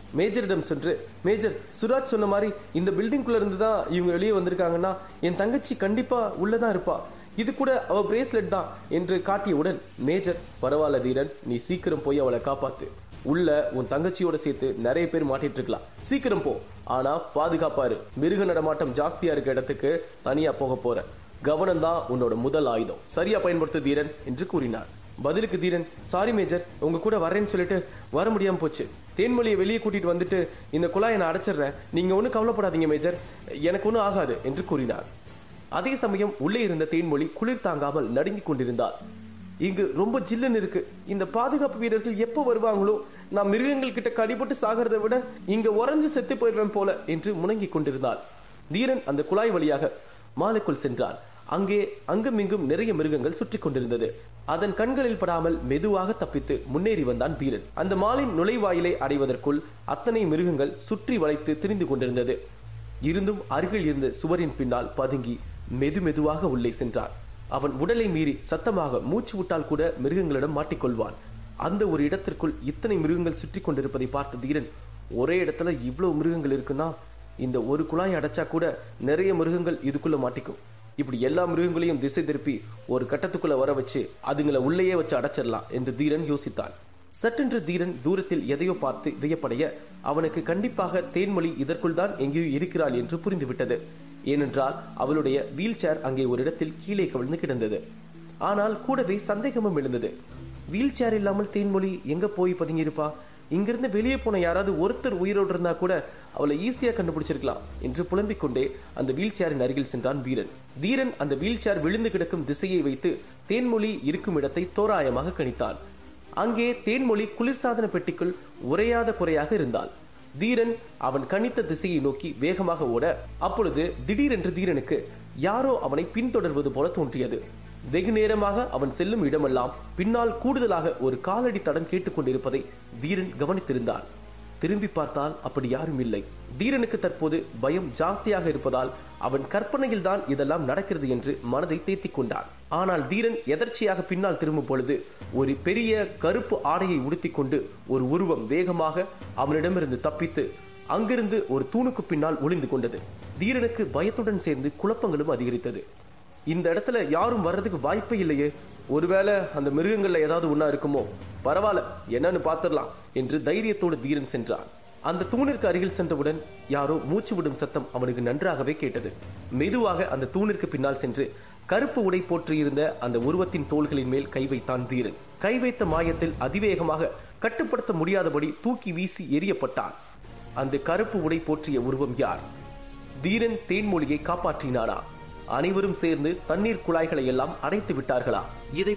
மேஜரிடம் சென்று மேஜர் சுராஜ் சொன்ன மாதிரி இந்த பில்டிங்குள்ள இருந்து தான் இவங்க வெளியே வந்திருக்காங்கன்னா என் தங்கச்சி கண்டிப்பா உள்ளதான் இருப்பா இது கூட அவ பிரேஸ்லெட் தான் என்று காட்டியவுடன் மேஜர் பரவாயில்ல தீரன் நீ சீக்கிரம் போய் அவளை காப்பாத்து உள்ள உன் தங்கச்சியோட சேர்த்து நிறைய பேர் மாட்டிட்டு இருக்கலாம் சீக்கிரம் போ ஆனா பாதுகாப்பாரு மிருக நடமாட்டம் ஜாஸ்தியா இருக்க இடத்துக்கு தனியா போக போற கவனம் தான் உன்னோட முதல் ஆயுதம் சரியா பயன்படுத்து தீரன் என்று கூறினார் பதிலுக்கு தீரன் சாரி மேஜர் உங்க கூட வரேன்னு சொல்லிட்டு வர முடியாம போச்சு தேன்மொழியை வெளியே கூட்டிட்டு வந்துட்டு இந்த குழாயை நான் அடைச்சிடுறேன் நீங்க ஒன்றும் கவலைப்படாதீங்க மேஜர் எனக்கு ஒன்றும் ஆகாது என்று கூறினார் அதே சமயம் உள்ளே இருந்த தேன்மொழி குளிர் தாங்காமல் நடுங்கிக் கொண்டிருந்தார் இங்கு ரொம்ப ஜில்லுன்னு இருக்கு இந்த பாதுகாப்பு வீரர்கள் எப்போ வருவாங்களோ நான் மிருகங்கள் கிட்ட கடிபட்டு சாகிறதை விட இங்க உறைஞ்சு செத்து போயிடுவேன் போல என்று முணங்கிக் கொண்டிருந்தாள் தீரன் அந்த குழாய் வழியாக மாலுக்குள் சென்றான் அங்கே அங்குமிங்கும் நிறைய மிருகங்கள் சுற்றி கொண்டிருந்தது அதன் கண்களில் படாமல் மெதுவாக தப்பித்து முன்னேறி வந்தான் தீரன் அந்த மாலின் நுழைவாயிலை அடைவதற்குள் அத்தனை மிருகங்கள் சுற்றி வளைத்து திரிந்து கொண்டிருந்தது இருந்தும் அருகில் இருந்த சுவரின் பின்னால் பதுங்கி மெது மெதுவாக உள்ளே சென்றான் அவன் உடலை மீறி சத்தமாக மூச்சு விட்டால் கூட மிருகங்களிடம் மாட்டிக்கொள்வான் அந்த ஒரு இடத்திற்குள் இத்தனை மிருகங்கள் சுற்றி கொண்டிருப்பதை பார்த்த தீரன் ஒரே இடத்துல இவ்வளவு மிருகங்கள் இருக்குன்னா இந்த ஒரு குழாய் அடைச்சா கூட நிறைய மிருகங்கள் இதுக்குள்ள மாட்டிக்கும் இப்படி எல்லா மிருகங்களையும் திசை திருப்பி ஒரு கட்டத்துக்குள்ள வர வச்சு அதுங்களை உள்ளேயே வச்சு அடைச்சிடலாம் என்று தீரன் யோசித்தான் சட்டென்று தீரன் தூரத்தில் எதையோ பார்த்து வியப்படைய அவனுக்கு கண்டிப்பாக தேன்மொழி இதற்குள் தான் எங்கேயோ இருக்கிறாள் என்று புரிந்துவிட்டது ஏனென்றால் அவளுடைய வீல் சேர் அங்கே ஒரு இடத்தில் கீழே கவிழ்ந்து கிடந்தது ஆனால் கூடவே சந்தேகமும் எழுந்தது வீல் சேர் இல்லாமல் தேன்மொழி எங்க போய் பதுங்கியிருப்பா இங்கிருந்து வெளியே போன யாராவது ஒருத்தர் உயிரோடு இருந்தா கூட அவளை ஈஸியா கண்டுபிடிச்சிருக்கலாம் என்று புலம்பிக் கொண்டே அந்த வீல் சேரின் அருகில் சென்றான் தீரன் தீரன் அந்த வீல் சேர் விழுந்து கிடக்கும் திசையை வைத்து தேன்மொழி இருக்கும் இடத்தை தோராயமாக கணித்தான் அங்கே தேன்மொழி குளிர்சாதன பெட்டிக்குள் உரையாத குறையாக இருந்தாள் தீரன் அவன் கணித்த திசையை நோக்கி வேகமாக ஓட அப்பொழுது திடீரென்று தீரனுக்கு யாரோ அவனை பின்தொடர்வது போல தோன்றியது வெகு நேரமாக அவன் செல்லும் இடமெல்லாம் பின்னால் கூடுதலாக ஒரு காலடி தடம் கேட்டுக்கொண்டிருப்பதை தீரன் கவனித்திருந்தான் திரும்பி பார்த்தால் அப்படி யாரும் இல்லை தீரனுக்கு தற்போது பயம் ஜாஸ்தியாக இருப்பதால் அவன் கற்பனையில் தான் இதெல்லாம் நடக்கிறது என்று மனதை தேத்திக் கொண்டான் ஆனால் தீரன் எதர்ச்சியாக பின்னால் திரும்பும் பொழுது ஒரு பெரிய கருப்பு ஆடையை உடுத்திக் கொண்டு ஒரு உருவம் வேகமாக அவனிடமிருந்து தப்பித்து அங்கிருந்து ஒரு தூணுக்கு பின்னால் ஒளிந்து கொண்டது தீரனுக்கு பயத்துடன் சேர்ந்து குழப்பங்களும் அதிகரித்தது இந்த இடத்துல யாரும் வர்றதுக்கு வாய்ப்பே இல்லையே ஒருவேளை அந்த மிருகங்கள்ல ஏதாவது ஒண்ணா இருக்குமோ பரவாயில்ல என்னன்னு பாத்துடலாம் என்று தைரியத்தோடு தீரன் சென்றான் அந்த தூணிற்கு அருகில் சென்றவுடன் யாரோ மூச்சு விடும் சத்தம் அவனுக்கு நன்றாகவே கேட்டது மெதுவாக அந்த தூணிற்கு பின்னால் சென்று கருப்பு உடை போற்றியிருந்த அந்த உருவத்தின் தோள்களின் மேல் கை வைத்தான் தீரன் கை வைத்த மாயத்தில் அதிவேகமாக கட்டுப்படுத்த முடியாதபடி தூக்கி வீசி எரியப்பட்டான் அந்த கருப்பு உடை போற்றிய உருவம் யார் தீரன் தேன்மொழியை காப்பாற்றினானா அனைவரும் சேர்ந்து தண்ணீர் குழாய்களை எல்லாம் அடைத்து விட்டார்களா
இதை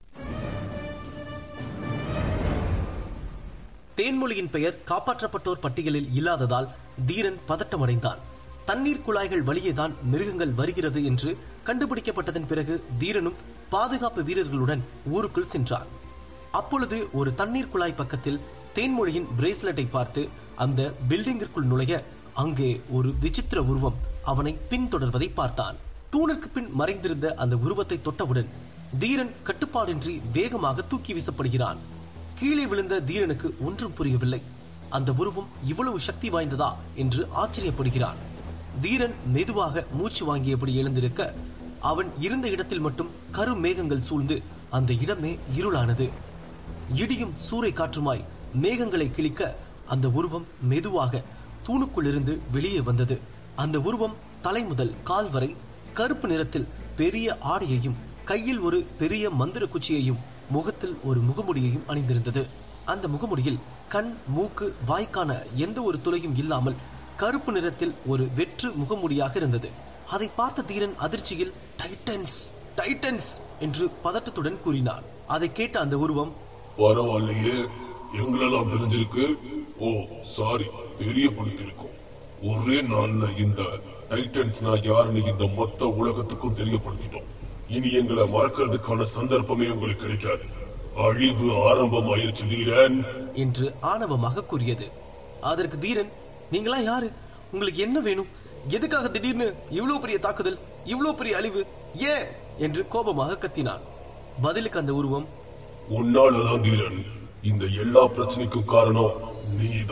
தேன்மொழியின் பெயர் காப்பாற்றப்பட்டோர் பட்டியலில் இல்லாததால் தீரன் பதட்டமடைந்தான் தண்ணீர் குழாய்கள் வழியேதான் மிருகங்கள் வருகிறது என்று கண்டுபிடிக்கப்பட்டதன் பிறகு தீரனும் பாதுகாப்பு வீரர்களுடன் ஊருக்குள் சென்றான் அப்பொழுது ஒரு தண்ணீர் குழாய் பக்கத்தில் தேன்மொழியின் பிரேஸ்லெட்டை பார்த்து அந்த பில்டிங்கிற்குள் நுழைய அங்கே ஒரு விசித்திர உருவம் அவனை பின்தொடர்வதை பார்த்தான் தூணுக்கு பின் மறைந்திருந்த அந்த உருவத்தை தொட்டவுடன் தீரன் கட்டுப்பாடின்றி வேகமாக தூக்கி வீசப்படுகிறான் கீழே விழுந்த தீரனுக்கு ஒன்றும் புரியவில்லை அந்த உருவம் இவ்வளவு சக்தி வாய்ந்ததா என்று ஆச்சரியப்படுகிறான் தீரன் மெதுவாக மூச்சு வாங்கியபடி எழுந்திருக்க அவன் இருந்த இடத்தில் மட்டும் கரு மேகங்கள் சூழ்ந்து அந்த இடமே இருளானது இடியும் சூறை காற்றுமாய் மேகங்களை கிழிக்க அந்த உருவம் மெதுவாக தூணுக்குள்ளிருந்து வெளியே வந்தது அந்த உருவம் தலை முதல் கால் வரை கருப்பு நிறத்தில் பெரிய ஆடையையும் கையில் ஒரு பெரிய மந்திர குச்சியையும் முகத்தில் ஒரு முகமுடியையும் அணிந்திருந்தது அந்த முகமுடியில் கண் மூக்கு வாய்க்கான எந்த ஒரு துளையும் இல்லாமல் கருப்பு நிறத்தில் ஒரு வெற்று முகமுடியாக இருந்தது அதை பார்த்த தீரன் அதிர்ச்சியில் டைட்டன்ஸ் டைட்டன்ஸ் என்று பதட்டத்துடன் கூறினான் அதை கேட்ட அந்த உருவம்
பரவாயில்லையே எங்களெல்லாம் தெரிஞ்சிருக்கு ஓ சாரி தெரியப்படுத்திருக்கோம் ஒரே நாள்ல இந்த டைட்டன்ஸ்னா யாருன்னு இந்த மொத்த உலகத்துக்கும் தெரியப்படுத்திட்டோம் இனி எங்களை மறக்கிறதுக்கான சந்தர்ப்பமே உங்களுக்கு கிடைக்காது அழிவு ஆரம்பமாயிருச்சு தீரன்
என்று ஆணவமாக கூறியது அதற்கு தீரன் நீங்களா யாரு உங்களுக்கு என்ன வேணும் எதுக்காக திடீர்னு இவ்வளவு பெரிய தாக்குதல் இவ்வளவு பெரிய அழிவு ஏன் என்று கோபமாக கத்தினான் பதிலுக்கு அந்த உருவம்
உன்னாலதான் தீரன் இந்த எல்லா பிரச்சனைக்கும் காரணம் நீதான்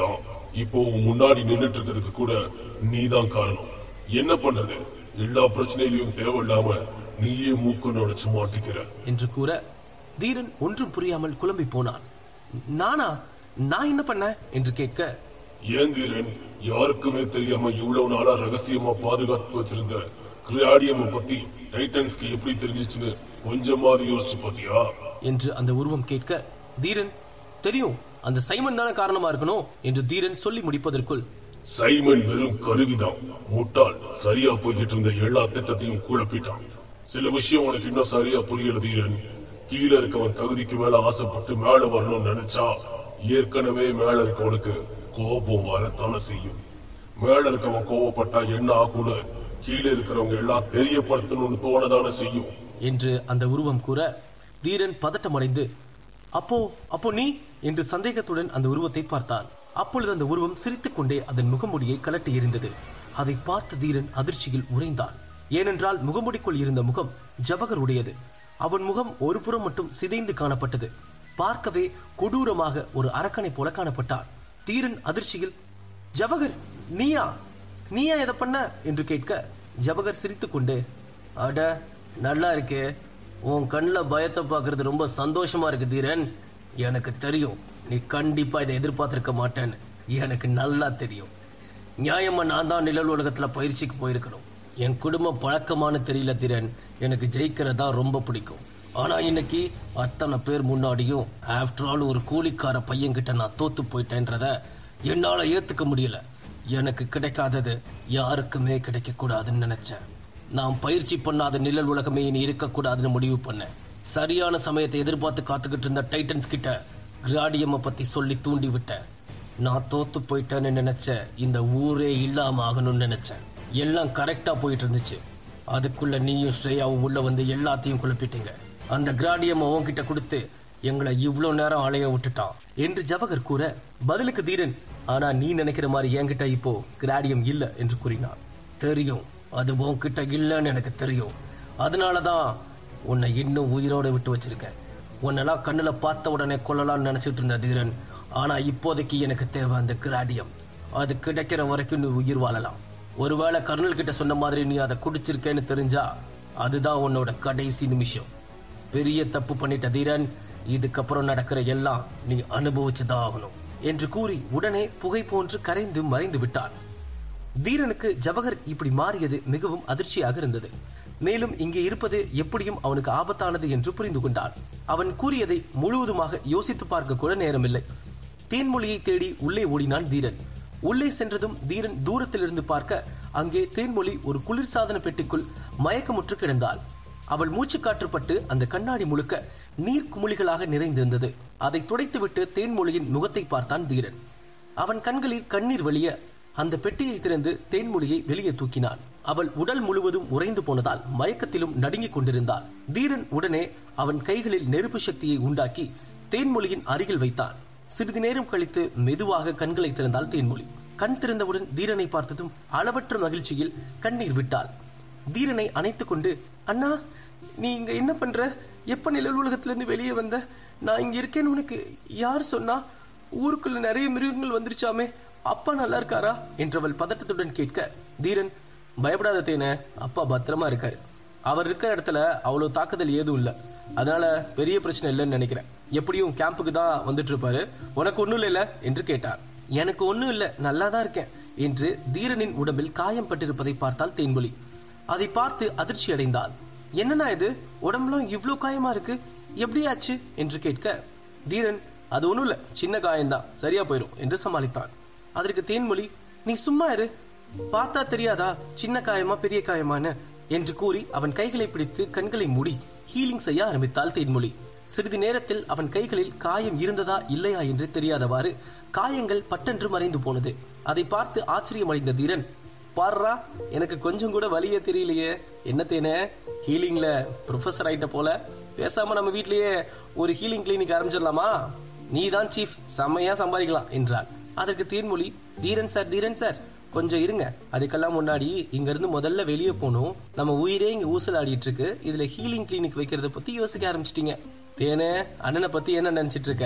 இப்போ உன் முன்னாடி நின்னுட்டு இருக்கிறதுக்கு கூட நீதான் காரணம் என்ன பண்ணது எல்லா பிரச்சனையிலயும் தேவையில்லாம நீயே மூக்க நுழைச்சு மாட்டிக்கிற
என்று கூற தீரன் ஒன்றும் புரியாமல் குழம்பி போனான் நானா நான் என்ன பண்ண என்று கேட்க
ஏன் தீரன் யாருக்குமே தெரியாம இவ்வளவு நாளா ரகசியமா பாதுகாத்து வச்சிருந்த கிராடியம் பத்தி டைட்டன்ஸ்க்கு எப்படி தெரிஞ்சிச்சுன்னு கொஞ்சமாவது யோசிச்சு பாத்தியா
என்று அந்த உருவம் கேட்க தீரன் தெரியும் அந்த சைமன் தானே காரணமா இருக்கணும் என்று தீரன் சொல்லி முடிப்பதற்குள்
சைமன் வெறும் கருவிதான் முட்டாள் சரியா போய்கிட்டு இருந்த எல்லா திட்டத்தையும் குழப்பிட்டான் சில விஷயம் உனக்கு இன்னும் சரியா புரியல தீரன் கீழே இருக்கவன் தகுதிக்கு மேல ஆசைப்பட்டு மேல வரணும்னு நினைச்சா ஏற்கனவே மேல இருக்கவனுக்கு கோபம் வரத்தானே செய்யும் மேல இருக்கவன் கோவப்பட்டா என்ன ஆகும்னு கீழே இருக்கிறவங்க எல்லாம் தெரியப்படுத்தணும்னு தோணதானே செய்யும்
என்று அந்த உருவம் கூற தீரன் பதட்டமடைந்து அப்போ அப்போ நீ என்று சந்தேகத்துடன் அந்த உருவத்தை பார்த்தான் அப்பொழுது அந்த உருவம் சிரித்துக்கொண்டே அதன் முகமுடியை கலட்டி எறிந்தது அதை பார்த்த தீரன் அதிர்ச்சியில் உறைந்தான் ஏனென்றால் முகமுடிக்குள் இருந்த முகம் ஜவகர் உடையது அவன் முகம் ஒரு புறம் மட்டும் சிதைந்து காணப்பட்டது பார்க்கவே கொடூரமாக ஒரு அரக்கனை போல காணப்பட்டான் தீரன் அதிர்ச்சியில் ஜவகர் நீயா நீயா இதை பண்ண என்று கேட்க ஜவகர் சிரித்துக்கொண்டு அட நல்லா இருக்கே உன் கண்ணில் பயத்தை பார்க்கறது ரொம்ப சந்தோஷமா இருக்கு தீரன் எனக்கு தெரியும் நீ கண்டிப்பா இதை எதிர்பார்த்திருக்க மாட்டேன்னு எனக்கு நல்லா தெரியும் நியாயமா நான் தான் நிழல் உலகத்துல பயிற்சிக்கு போயிருக்கணும் என் குடும்பம் பழக்கமான தெரியல திறன் எனக்கு ஜெயிக்கிறதா ரொம்ப பிடிக்கும் ஆனா இன்னைக்கு அத்தனை பேர் முன்னாடியும் ஆஃப்டர் ஆல் ஒரு கூலிக்கார பையன்கிட்ட நான் தோத்து போயிட்டேன்றத என்னால ஏத்துக்க முடியல எனக்கு கிடைக்காதது யாருக்குமே கிடைக்க கூடாதுன்னு நினைச்சேன் நான் பயிற்சி பண்ணாத நிழல் உலகமே இனி இருக்கக்கூடாதுன்னு முடிவு பண்ணேன் சரியான சமயத்தை எதிர்பார்த்து காத்துக்கிட்டு இருந்த டைட்டன்ஸ் கிட்ட கிராடியம்மை பத்தி சொல்லி தூண்டி விட்டேன் நான் தோத்து போயிட்டேன்னு நினைச்ச இந்த ஊரே இல்லாம ஆகணும்னு நினைச்சேன் எல்லாம் கரெக்டா போயிட்டு இருந்துச்சு அதுக்குள்ள நீயும் ஸ்ரேயாவும் உள்ள வந்து எல்லாத்தையும் குழப்பிட்டீங்க அந்த கிராடியம் உன்கிட்ட கொடுத்து எங்களை இவ்ளோ நேரம் அலைய விட்டுட்டான் என்று ஜவகர் கூற பதிலுக்கு தீரன் ஆனா நீ நினைக்கிற மாதிரி என்கிட்ட இப்போ கிராடியம் இல்ல என்று கூறினான் தெரியும் அது உன்கிட்ட இல்லைன்னு எனக்கு தெரியும் அதனாலதான் உன்னை இன்னும் உயிரோட விட்டு வச்சிருக்கேன் உன்னெல்லாம் கண்ணுல பார்த்த உடனே கொல்லலாம்னு நினைச்சிட்டு இருந்த தீரன் ஆனா இப்போதைக்கு எனக்கு தேவை அந்த கிராடியம் அது கிடைக்கிற வரைக்கும் நீ உயிர் வாழலாம் ஒருவேளை கர்னல் கிட்ட சொன்ன மாதிரி நீ அதை குடிச்சிருக்கேன்னு தெரிஞ்சா அதுதான் உன்னோட கடைசி நிமிஷம் பெரிய தப்பு பண்ணிட்ட தீரன் இதுக்கப்புறம் நடக்கிற எல்லாம் நீ அனுபவிச்சுதான் ஆகணும் என்று கூறி உடனே புகை போன்று கரைந்து மறைந்து விட்டான் தீரனுக்கு ஜவஹர் இப்படி மாறியது மிகவும் அதிர்ச்சியாக இருந்தது மேலும் இங்கே இருப்பது எப்படியும் அவனுக்கு ஆபத்தானது என்று புரிந்து கொண்டான் அவன் கூறியதை முழுவதுமாக யோசித்து பார்க்க கூட நேரமில்லை தேன்மொழியை தேடி உள்ளே ஓடினான் தீரன் உள்ளே சென்றதும் தீரன் தூரத்திலிருந்து பார்க்க அங்கே தேன்மொழி ஒரு குளிர்சாதன பெட்டிக்குள் மயக்கமுற்று கிடந்தாள் அவள் மூச்சு காற்றுப்பட்டு அந்த கண்ணாடி முழுக்க நீர் குமிழிகளாக நிறைந்திருந்தது அதை துடைத்துவிட்டு தேன்மொழியின் முகத்தை பார்த்தான் தீரன் அவன் கண்களில் கண்ணீர் வழிய அந்த பெட்டியை திறந்து தேன்மொழியை வெளியே தூக்கினான் அவள் உடல் முழுவதும் உறைந்து போனதால் மயக்கத்திலும் நடுங்கிக் கொண்டிருந்தாள் தீரன் உடனே அவன் கைகளில் நெருப்பு சக்தியை உண்டாக்கி தேன்மொழியின் அருகில் வைத்தான் சிறிது நேரம் கழித்து மெதுவாக கண்களை திறந்தாள் தேன்மொழி கண் திறந்தவுடன் தீரனை பார்த்ததும் அளவற்ற மகிழ்ச்சியில் கண்ணீர் விட்டாள் தீரனை அணைத்துக் கொண்டு அண்ணா நீ இங்க என்ன பண்ற எப்ப நிழல் உலகத்திலிருந்து வெளியே வந்த நான் இங்க இருக்கேன்னு உனக்கு யார் சொன்னா ஊருக்குள்ள நிறைய மிருகங்கள் வந்துருச்சாமே அப்பா நல்லா இருக்காரா என்றவள் பதட்டத்துடன் கேட்க தீரன் பயப்படாத தேனே அப்பா பத்திரமா இருக்காரு அவர் இருக்கிற இடத்துல அவ்வளவு தாக்குதல் ஏதும் இல்ல அதனால பெரிய பிரச்சனை இல்லைன்னு நினைக்கிறேன் எப்படியும் கேம்புக்கு தான் வந்துட்டு இருப்பாரு உனக்கு ஒண்ணும் இல்ல என்று கேட்டார் எனக்கு ஒண்ணும் இல்ல நல்லா தான் இருக்கேன் என்று தீரனின் உடம்பில் காயம் பட்டிருப்பதை பார்த்தால் தேன்மொழி அதை பார்த்து அதிர்ச்சி அடைந்தாள் என்னண்ணா இது உடம்புலாம் இவ்ளோ காயமா இருக்கு எப்படி ஆச்சு என்று கேட்க தீரன் அது ஒண்ணும் இல்ல சின்ன காயம்தான் சரியா போயிடும் என்று சமாளித்தான் அதற்கு தேன்மொழி நீ சும்மா இரு பார்த்தா தெரியாதா சின்ன காயமா பெரிய காயமான என்று கூறி அவன் கைகளை பிடித்து கண்களை மூடி ஹீலிங் செய்ய ஆரம்பித்தாள் தேன்மொழி சிறிது நேரத்தில் அவன் கைகளில் காயம் இருந்ததா இல்லையா என்று தெரியாதவாறு காயங்கள் பட்டென்று மறைந்து போனது அதை பார்த்து ஆச்சரியமடைந்த தீரன் பாருடா எனக்கு கொஞ்சம் கூட வலியே தெரியலையே என்ன தேனே ஹீலிங்ல ப்ரொஃபசர் ஆயிட்ட போல பேசாம நம்ம வீட்லயே ஒரு ஹீலிங் கிளினிக் ஆரம்பிச்சிடலாமா நீ தான் சீஃப் செம்மையா சம்பாதிக்கலாம் என்றாள் அதற்கு தேன்மொழி தீரன் சார் தீரன் சார் கொஞ்சம் இருங்க அதுக்கெல்லாம் முன்னாடி இங்க இருந்து முதல்ல வெளியே போகணும் நம்ம உயிரே இங்க ஊசல் ஆடிட்டு இருக்கு இதுல ஹீலிங் கிளினிக் வைக்கிறத பத்தி யோசிக்க ஆரம்பிச்சிட்டீங்க தேனே அண்ணனை பத்தி என்ன நினைச்சிட்டு இருக்க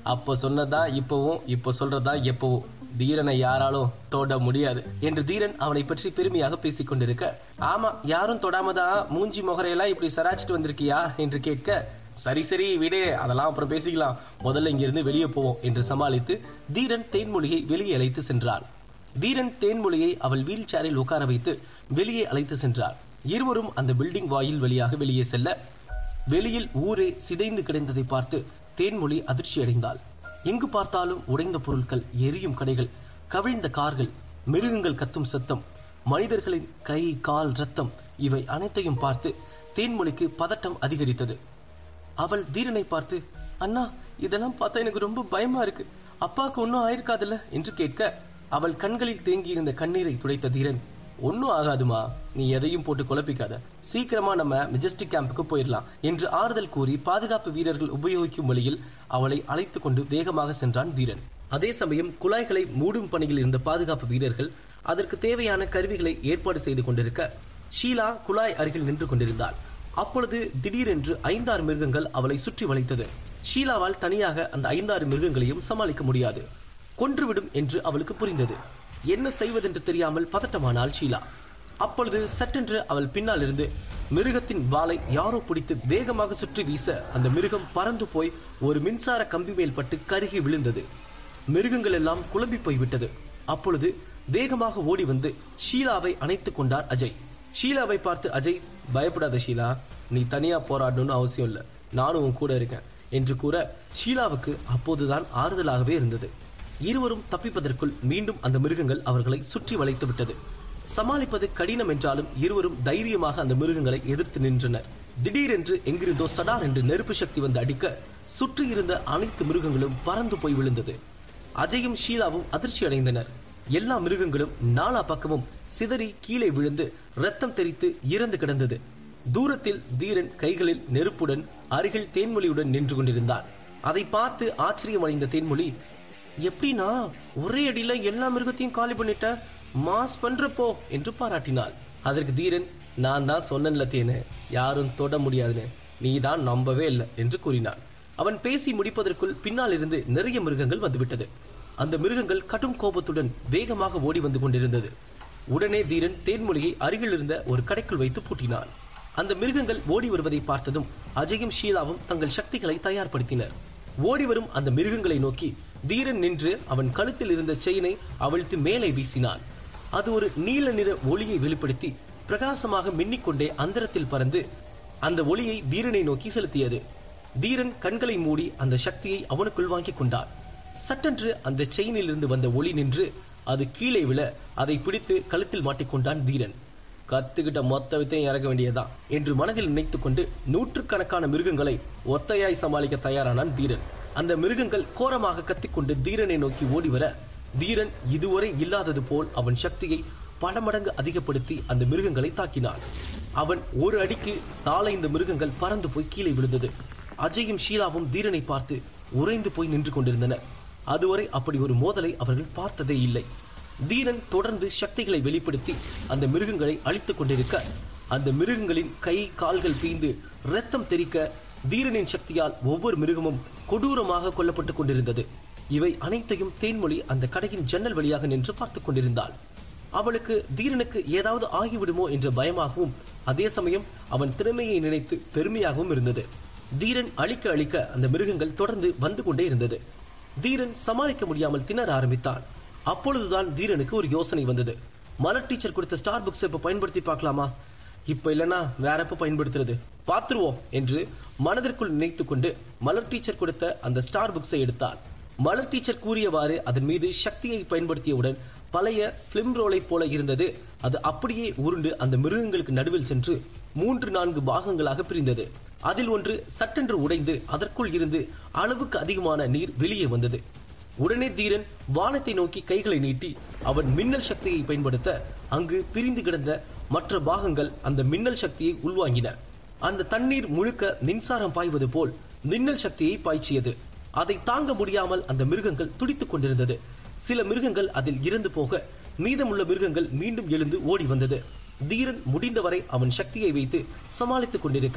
அப்ப சொன்னதா இப்பவும் இப்ப சொல்றதா எப்பவும் தீரனை யாராலும் தொட முடியாது என்று தீரன் அவனை பற்றி பெருமையாக பேசிக் கொண்டிருக்க ஆமா யாரும் தொடாமதான் மூஞ்சி முகரையெல்லாம் இப்படி சராச்சிட்டு வந்திருக்கியா என்று கேட்க சரி சரி விடு அதெல்லாம் அப்புறம் பேசிக்கலாம் முதல்ல இங்கிருந்து வெளியே போவோம் என்று சமாளித்து தீரன் தேன்மொழியை வெளியே அழைத்து சென்றான் தீரன் தேன்மொழியை அவள் வீல் சேரில் உட்கார வைத்து வெளியே அழைத்து சென்றார் இருவரும் அந்த பில்டிங் வாயில் வழியாக வெளியே செல்ல வெளியில் ஊரே சிதைந்து கிடந்ததை பார்த்து தேன்மொழி அதிர்ச்சி அடைந்தாள் எங்கு பார்த்தாலும் உடைந்த பொருட்கள் எரியும் கடைகள் கவிழ்ந்த கார்கள் மிருகங்கள் கத்தும் சத்தம் மனிதர்களின் கை கால் ரத்தம் இவை அனைத்தையும் பார்த்து தேன்மொழிக்கு பதட்டம் அதிகரித்தது அவள் தீரனை பார்த்து அண்ணா இதெல்லாம் பார்த்தா எனக்கு ரொம்ப பயமா இருக்கு அப்பாவுக்கு ஒன்னும் ஆயிருக்காதுல்ல என்று கேட்க அவள் கண்களில் தேங்கியிருந்த கண்ணீரை துடைத்த தீரன் ஒன்னும் ஆகாதுமா நீ எதையும் போட்டு குழப்பிக்காத சீக்கிரமா நம்ம மெஜஸ்டிக் கேம்புக்கு போயிடலாம் என்று ஆறுதல் கூறி பாதுகாப்பு வீரர்கள் உபயோகிக்கும் வழியில் அவளை அழைத்துக் கொண்டு வேகமாக சென்றான் தீரன் அதே சமயம் குழாய்களை மூடும் பணியில் இருந்த பாதுகாப்பு வீரர்கள் அதற்கு தேவையான கருவிகளை ஏற்பாடு செய்து கொண்டிருக்க ஷீலா குழாய் அருகில் நின்று கொண்டிருந்தாள் அப்பொழுது திடீரென்று ஐந்தாறு மிருகங்கள் அவளை சுற்றி வளைத்தது ஷீலாவால் தனியாக அந்த ஐந்தாறு மிருகங்களையும் சமாளிக்க முடியாது கொன்றுவிடும் என்று அவளுக்கு புரிந்தது என்ன செய்வதென்று தெரியாமல் பதட்டமானாள் ஷீலா அப்பொழுது சட்டென்று அவள் பின்னால் இருந்து மிருகத்தின் வாளை யாரோ பிடித்து வேகமாக சுற்றி வீச அந்த மிருகம் பறந்து போய் ஒரு மின்சார கம்பி மேல் பட்டு கருகி விழுந்தது மிருகங்கள் எல்லாம் குழம்பி போய்விட்டது அப்பொழுது வேகமாக ஓடி வந்து ஷீலாவை அணைத்துக் கொண்டார் அஜய் ஷீலாவை பார்த்து அஜய் பயப்படாத ஷீலா நீ தனியா போராடணும்னு அவசியம் இல்ல நானும் உன் கூட இருக்கேன் என்று கூற ஷீலாவுக்கு அப்போதுதான் ஆறுதலாகவே இருந்தது இருவரும் தப்பிப்பதற்குள் மீண்டும் அந்த மிருகங்கள் அவர்களை சுற்றி வளைத்து விட்டது சமாளிப்பது கடினம் என்றாலும் இருவரும் தைரியமாக அந்த மிருகங்களை எதிர்த்து நின்றனர் திடீரென்று எங்கிருந்தோ சடார் என்று நெருப்பு சக்தி வந்து அடிக்க சுற்றி இருந்த அனைத்து மிருகங்களும் பறந்து போய் விழுந்தது அஜயும் ஷீலாவும் அதிர்ச்சி அடைந்தனர் எல்லா மிருகங்களும் நாலா பக்கமும் சிதறி கீழே விழுந்து ரத்தம் தெரித்து இறந்து கிடந்தது தூரத்தில் தீரன் கைகளில் நெருப்புடன் அருகில் தேன்மொழியுடன் நின்று கொண்டிருந்தான் அதை பார்த்து ஆச்சரியமடைந்த தேன்மொழி எப்படின்னா ஒரே அடியில எல்லா மிருகத்தையும் காலி பண்ணிட்ட மாஸ் பண்றப்போ என்று பாராட்டினாள் அதற்கு தீரன் நான் தான் சொன்னேன்ல தேனு யாரும் தொட முடியாதுன்னு நீ தான் நம்பவே இல்லை என்று கூறினான் அவன் பேசி முடிப்பதற்குள் பின்னால் இருந்து நிறைய மிருகங்கள் வந்துவிட்டது அந்த மிருகங்கள் கடும் கோபத்துடன் வேகமாக ஓடி வந்து கொண்டிருந்தது உடனே தீரன் தேன்மொழியை அருகில் இருந்த ஒரு கடைக்குள் வைத்து பூட்டினான் அந்த மிருகங்கள் ஓடி வருவதை பார்த்ததும் அஜயும் ஷீலாவும் தங்கள் சக்திகளை தயார்படுத்தினர் ஓடி வரும் அந்த மிருகங்களை நோக்கி தீரன் நின்று அவன் கழுத்தில் இருந்த செயினை அவிழ்த்து மேலே வீசினான் அது ஒரு நீல நிற ஒளியை வெளிப்படுத்தி பிரகாசமாக மின்னிக்கொண்டே அந்தரத்தில் பறந்து அந்த ஒளியை தீரனை நோக்கி செலுத்தியது தீரன் கண்களை மூடி அந்த சக்தியை அவனுக்குள் வாங்கிக் கொண்டான் சட்டென்று அந்த செயினில் இருந்து வந்த ஒளி நின்று அது கீழே விழ அதை பிடித்து கழுத்தில் மாட்டிக்கொண்டான் தீரன் கத்துக்கிட்ட மொத்த வித்தையும் இறக்க வேண்டியதுதான் என்று மனதில் நினைத்துக் கொண்டு நூற்றுக்கணக்கான மிருகங்களை ஒத்தையாய் சமாளிக்க தயாரானான் தீரன் அந்த மிருகங்கள் கோரமாக கத்திக்கொண்டு தீரனை நோக்கி ஓடி வர தீரன் இதுவரை இல்லாதது போல் அவன் சக்தியை பல மடங்கு அதிகப்படுத்தி அந்த மிருகங்களை தாக்கினான் அவன் ஒரு அடிக்கு நாலைந்து மிருகங்கள் பறந்து போய் கீழே விழுந்தது அஜயும் ஷீலாவும் தீரனை பார்த்து உறைந்து போய் நின்று கொண்டிருந்தனர் அதுவரை அப்படி ஒரு மோதலை அவர்கள் பார்த்ததே இல்லை தீரன் தொடர்ந்து சக்திகளை வெளிப்படுத்தி அந்த மிருகங்களை அழித்துக் கொண்டிருக்க அந்த மிருகங்களின் கை கால்கள் பீந்து ரத்தம் தெறிக்க தீரனின் சக்தியால் ஒவ்வொரு மிருகமும் கொடூரமாக கொல்லப்பட்டுக் கொண்டிருந்தது இவை அனைத்தையும் தேன்மொழி அந்த கடையின் ஜன்னல் வழியாக நின்று பார்த்துக் கொண்டிருந்தாள் அவளுக்கு தீரனுக்கு ஏதாவது ஆகிவிடுமோ என்ற பயமாகவும் அதே சமயம் அவன் திறமையை நினைத்து பெருமையாகவும் இருந்தது தீரன் அழிக்க அழிக்க அந்த மிருகங்கள் தொடர்ந்து வந்து கொண்டே இருந்தது தீரன் சமாளிக்க முடியாமல் திணற ஆரம்பித்தான் அப்பொழுதுதான் தீரனுக்கு ஒரு யோசனை வந்தது மலர் டீச்சர் கொடுத்த ஸ்டார் புக்ஸ் இப்ப பயன்படுத்தி பார்க்கலாமா இப்ப இல்லனா வேற எப்ப பயன்படுத்துறது பாத்துருவோம் என்று மனதிற்குள் நினைத்துக் கொண்டு மலர் டீச்சர் கொடுத்த அந்த ஸ்டார் புக்ஸை எடுத்தான் மலர் டீச்சர் கூறியவாறு அதன் மீது சக்தியை பயன்படுத்தியவுடன் பழைய பிலிம் ரோலை போல இருந்தது அது அப்படியே உருண்டு அந்த மிருகங்களுக்கு நடுவில் சென்று மூன்று நான்கு பாகங்களாக பிரிந்தது அதில் ஒன்று சட்டென்று உடைந்து அதற்குள் இருந்து அளவுக்கு அதிகமான நீர் வெளியே வந்தது உடனே தீரன் வானத்தை நோக்கி கைகளை நீட்டி அவன் மின்னல் சக்தியை பயன்படுத்த அங்கு பிரிந்து கிடந்த மற்ற பாகங்கள் அந்த மின்னல் சக்தியை உள்வாங்கின அந்த தண்ணீர் முழுக்க மின்சாரம் பாய்வது போல் மின்னல் சக்தியை பாய்ச்சியது அதை தாங்க முடியாமல் அந்த மிருகங்கள் துடித்துக் கொண்டிருந்தது சில மிருகங்கள் அதில் இறந்து போக மீதமுள்ள மிருகங்கள் மீண்டும் எழுந்து ஓடி வந்தது தீரன் முடிந்தவரை அவன் சக்தியை வைத்து சமாளித்துக் கொண்டிருக்க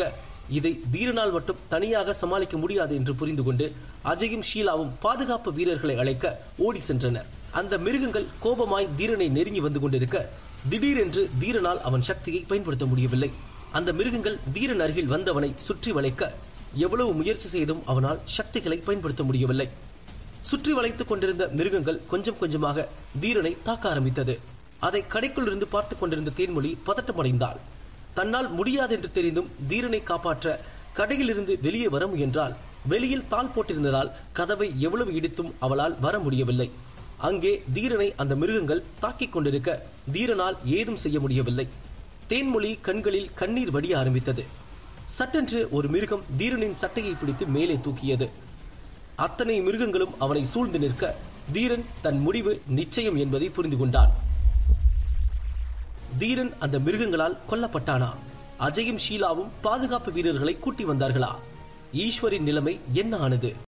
இதை தீரனால் மட்டும் தனியாக சமாளிக்க முடியாது என்று புரிந்து கொண்டு அஜயும் ஷீலாவும் பாதுகாப்பு வீரர்களை அழைக்க ஓடி சென்றனர் அந்த மிருகங்கள் கோபமாய் தீரனை நெருங்கி வந்து கொண்டிருக்க திடீரென்று தீரனால் அவன் சக்தியை பயன்படுத்த முடியவில்லை அந்த மிருகங்கள் தீரன் அருகில் வந்தவனை சுற்றி வளைக்க எவ்வளவு முயற்சி செய்தும் அவனால் சக்திகளை பயன்படுத்த முடியவில்லை சுற்றி வளைத்துக் கொண்டிருந்த மிருகங்கள் கொஞ்சம் கொஞ்சமாக தீரனை தாக்க ஆரம்பித்தது அதை கடைக்குள் இருந்து பார்த்துக் கொண்டிருந்த தேன்மொழி பதட்டமடைந்தாள் தன்னால் முடியாது என்று தெரிந்தும் தீரனை காப்பாற்ற கடையிலிருந்து வெளியே வர முயன்றால் வெளியில் தாள் போட்டிருந்ததால் கதவை எவ்வளவு இடித்தும் அவளால் வர முடியவில்லை அங்கே தீரனை அந்த மிருகங்கள் தாக்கிக் கொண்டிருக்க தீரனால் ஏதும் செய்ய முடியவில்லை தேன்மொழி கண்களில் கண்ணீர் வடிய ஆரம்பித்தது சட்டென்று ஒரு மிருகம் தீரனின் சட்டையை பிடித்து மேலே தூக்கியது அத்தனை மிருகங்களும் அவனை சூழ்ந்து நிற்க தீரன் தன் முடிவு நிச்சயம் என்பதை புரிந்து கொண்டான் தீரன் அந்த மிருகங்களால் கொல்லப்பட்டானா அஜயும் ஷீலாவும் பாதுகாப்பு வீரர்களை கூட்டி வந்தார்களா ஈஸ்வரின் நிலைமை என்ன ஆனது